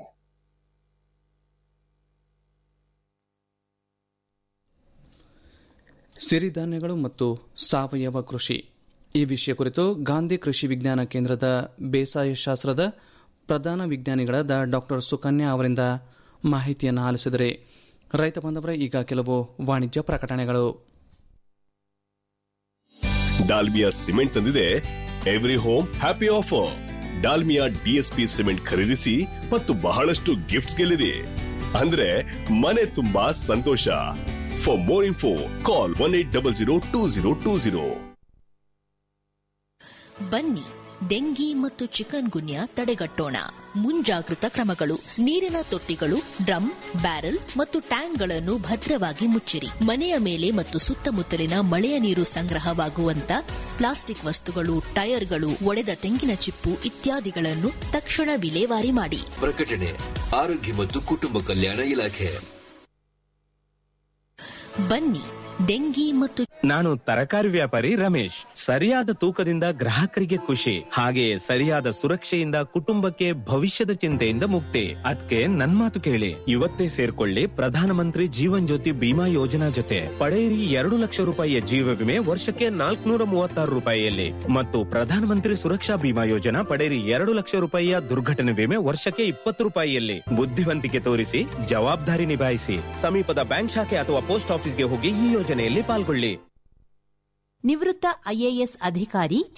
ಸಿರಿಧಾನ್ಯಗಳು ಮತ್ತು ಸಾವಯವ ಕೃಷಿ ಈ ವಿಷಯ ಕುರಿತು ಗಾಂಧಿ ಕೃಷಿ ವಿಜ್ಞಾನ ಕೇಂದ್ರದ ಬೇಸಾಯ ಶಾಸ್ತ್ರದ ಪ್ರಧಾನ ವಿಜ್ಞಾನಿಗಳಾದ ಡಾಕ್ಟರ್ ಸುಕನ್ಯಾ ಅವರಿಂದ ಮಾಹಿತಿಯನ್ನು ಆಲಿಸಿದರೆ ರೈತ ಬಾಂಧವರೇ ಈಗ ಕೆಲವು ವಾಣಿಜ್ಯ ಪ್ರಕಟಣೆಗಳು ಡಾಲ್ಮಿಯಾ ಸಿಮೆಂಟ್ ತಂದಿದೆ every home happy offer Dalmia DSP cement ಖರೀದಿಸಿ ಮತ್ತು ಬಹಳಷ್ಟು ಗಿಫ್ಟ್ಸ್ ಗೆಲ್ಲಿರಿ ಅಂದ್ರೆ ಮನೆ ತುಂಬಾ ಸಂತೋಷ for more info call one eight double zero two zero two zero ಬನ್ನಿ ಡೆಂಗಿ ಮತ್ತು ಚಿಕನ್ ಗುನ್ಯಾ ತಡೆಗಟ್ಟೋಣ ಮುಂಜಾಗೃತ ಕ್ರಮಗಳು ನೀರಿನ ತೊಟ್ಟಿಗಳು ಡ್ರಮ್ ಬ್ಯಾರೆಲ್ ಮತ್ತು ಟ್ಯಾಂಕ್ಗಳನ್ನು ಭದ್ರವಾಗಿ ಮುಚ್ಚಿರಿ ಮನೆಯ ಮೇಲೆ ಮತ್ತು ಸುತ್ತಮುತ್ತಲಿನ ಮಳೆಯ ನೀರು ಸಂಗ್ರಹವಾಗುವಂತ ಪ್ಲಾಸ್ಟಿಕ್ ವಸ್ತುಗಳು ಟೈರ್ಗಳು ಒಡೆದ ತೆಂಗಿನ ಚಿಪ್ಪು ಇತ್ಯಾದಿಗಳನ್ನು ತಕ್ಷಣ ವಿಲೇವಾರಿ ಮಾಡಿ ಪ್ರಕಟಣೆ ಆರೋಗ್ಯ ಮತ್ತು ಕುಟುಂಬ ಕಲ್ಯಾಣ ಇಲಾಖೆ ಬನ್ನಿ ಡೆಂಗಿ ಮತ್ತು ನಾನು ತರಕಾರಿ ವ್ಯಾಪಾರಿ ರಮೇಶ್ ಸರಿಯಾದ ತೂಕದಿಂದ ಗ್ರಾಹಕರಿಗೆ ಖುಷಿ ಹಾಗೆಯೇ ಸರಿಯಾದ ಸುರಕ್ಷೆಯಿಂದ ಕುಟುಂಬಕ್ಕೆ ಭವಿಷ್ಯದ ಚಿಂತೆಯಿಂದ ಮುಕ್ತಿ ಅದಕ್ಕೆ ನನ್ ಮಾತು ಕೇಳಿ ಇವತ್ತೇ ಸೇರ್ಕೊಳ್ಳಿ ಪ್ರಧಾನಮಂತ್ರಿ ಜೀವನ್ ಜ್ಯೋತಿ ಬಿಮಾ ಯೋಜನಾ ಜೊತೆ ಪಡೆಯಿರಿ ಎರಡು ಲಕ್ಷ ರೂಪಾಯಿಯ ಜೀವ ವಿಮೆ ವರ್ಷಕ್ಕೆ ನಾಲ್ಕುನೂರ ಮೂವತ್ತಾರು ರೂಪಾಯಿಯಲ್ಲಿ ಮತ್ತು ಪ್ರಧಾನಮಂತ್ರಿ ಸುರಕ್ಷಾ ಬಿಮಾ ಯೋಜನಾ ಪಡೆಯಿರಿ ಎರಡು ಲಕ್ಷ ರೂಪಾಯಿಯ ದುರ್ಘಟನೆ ವಿಮೆ ವರ್ಷಕ್ಕೆ ಇಪ್ಪತ್ತು ರೂಪಾಯಿಯಲ್ಲಿ ಬುದ್ಧಿವಂತಿಕೆ ತೋರಿಸಿ ಜವಾಬ್ದಾರಿ ನಿಭಾಯಿಸಿ ಸಮೀಪದ ಬ್ಯಾಂಕ್ ಶಾಖೆ ಅಥವಾ ಪೋಸ್ಟ್ ಆಫೀಸ್ಗೆ ಹೋಗಿ ಈ ಯೋಜನೆಯಲ್ಲಿ ಪಾಲ್ಗೊಳ್ಳಿ ನಿವೃತ್ತ ಐಎಎಸ್ ಅಧಿಕಾರಿ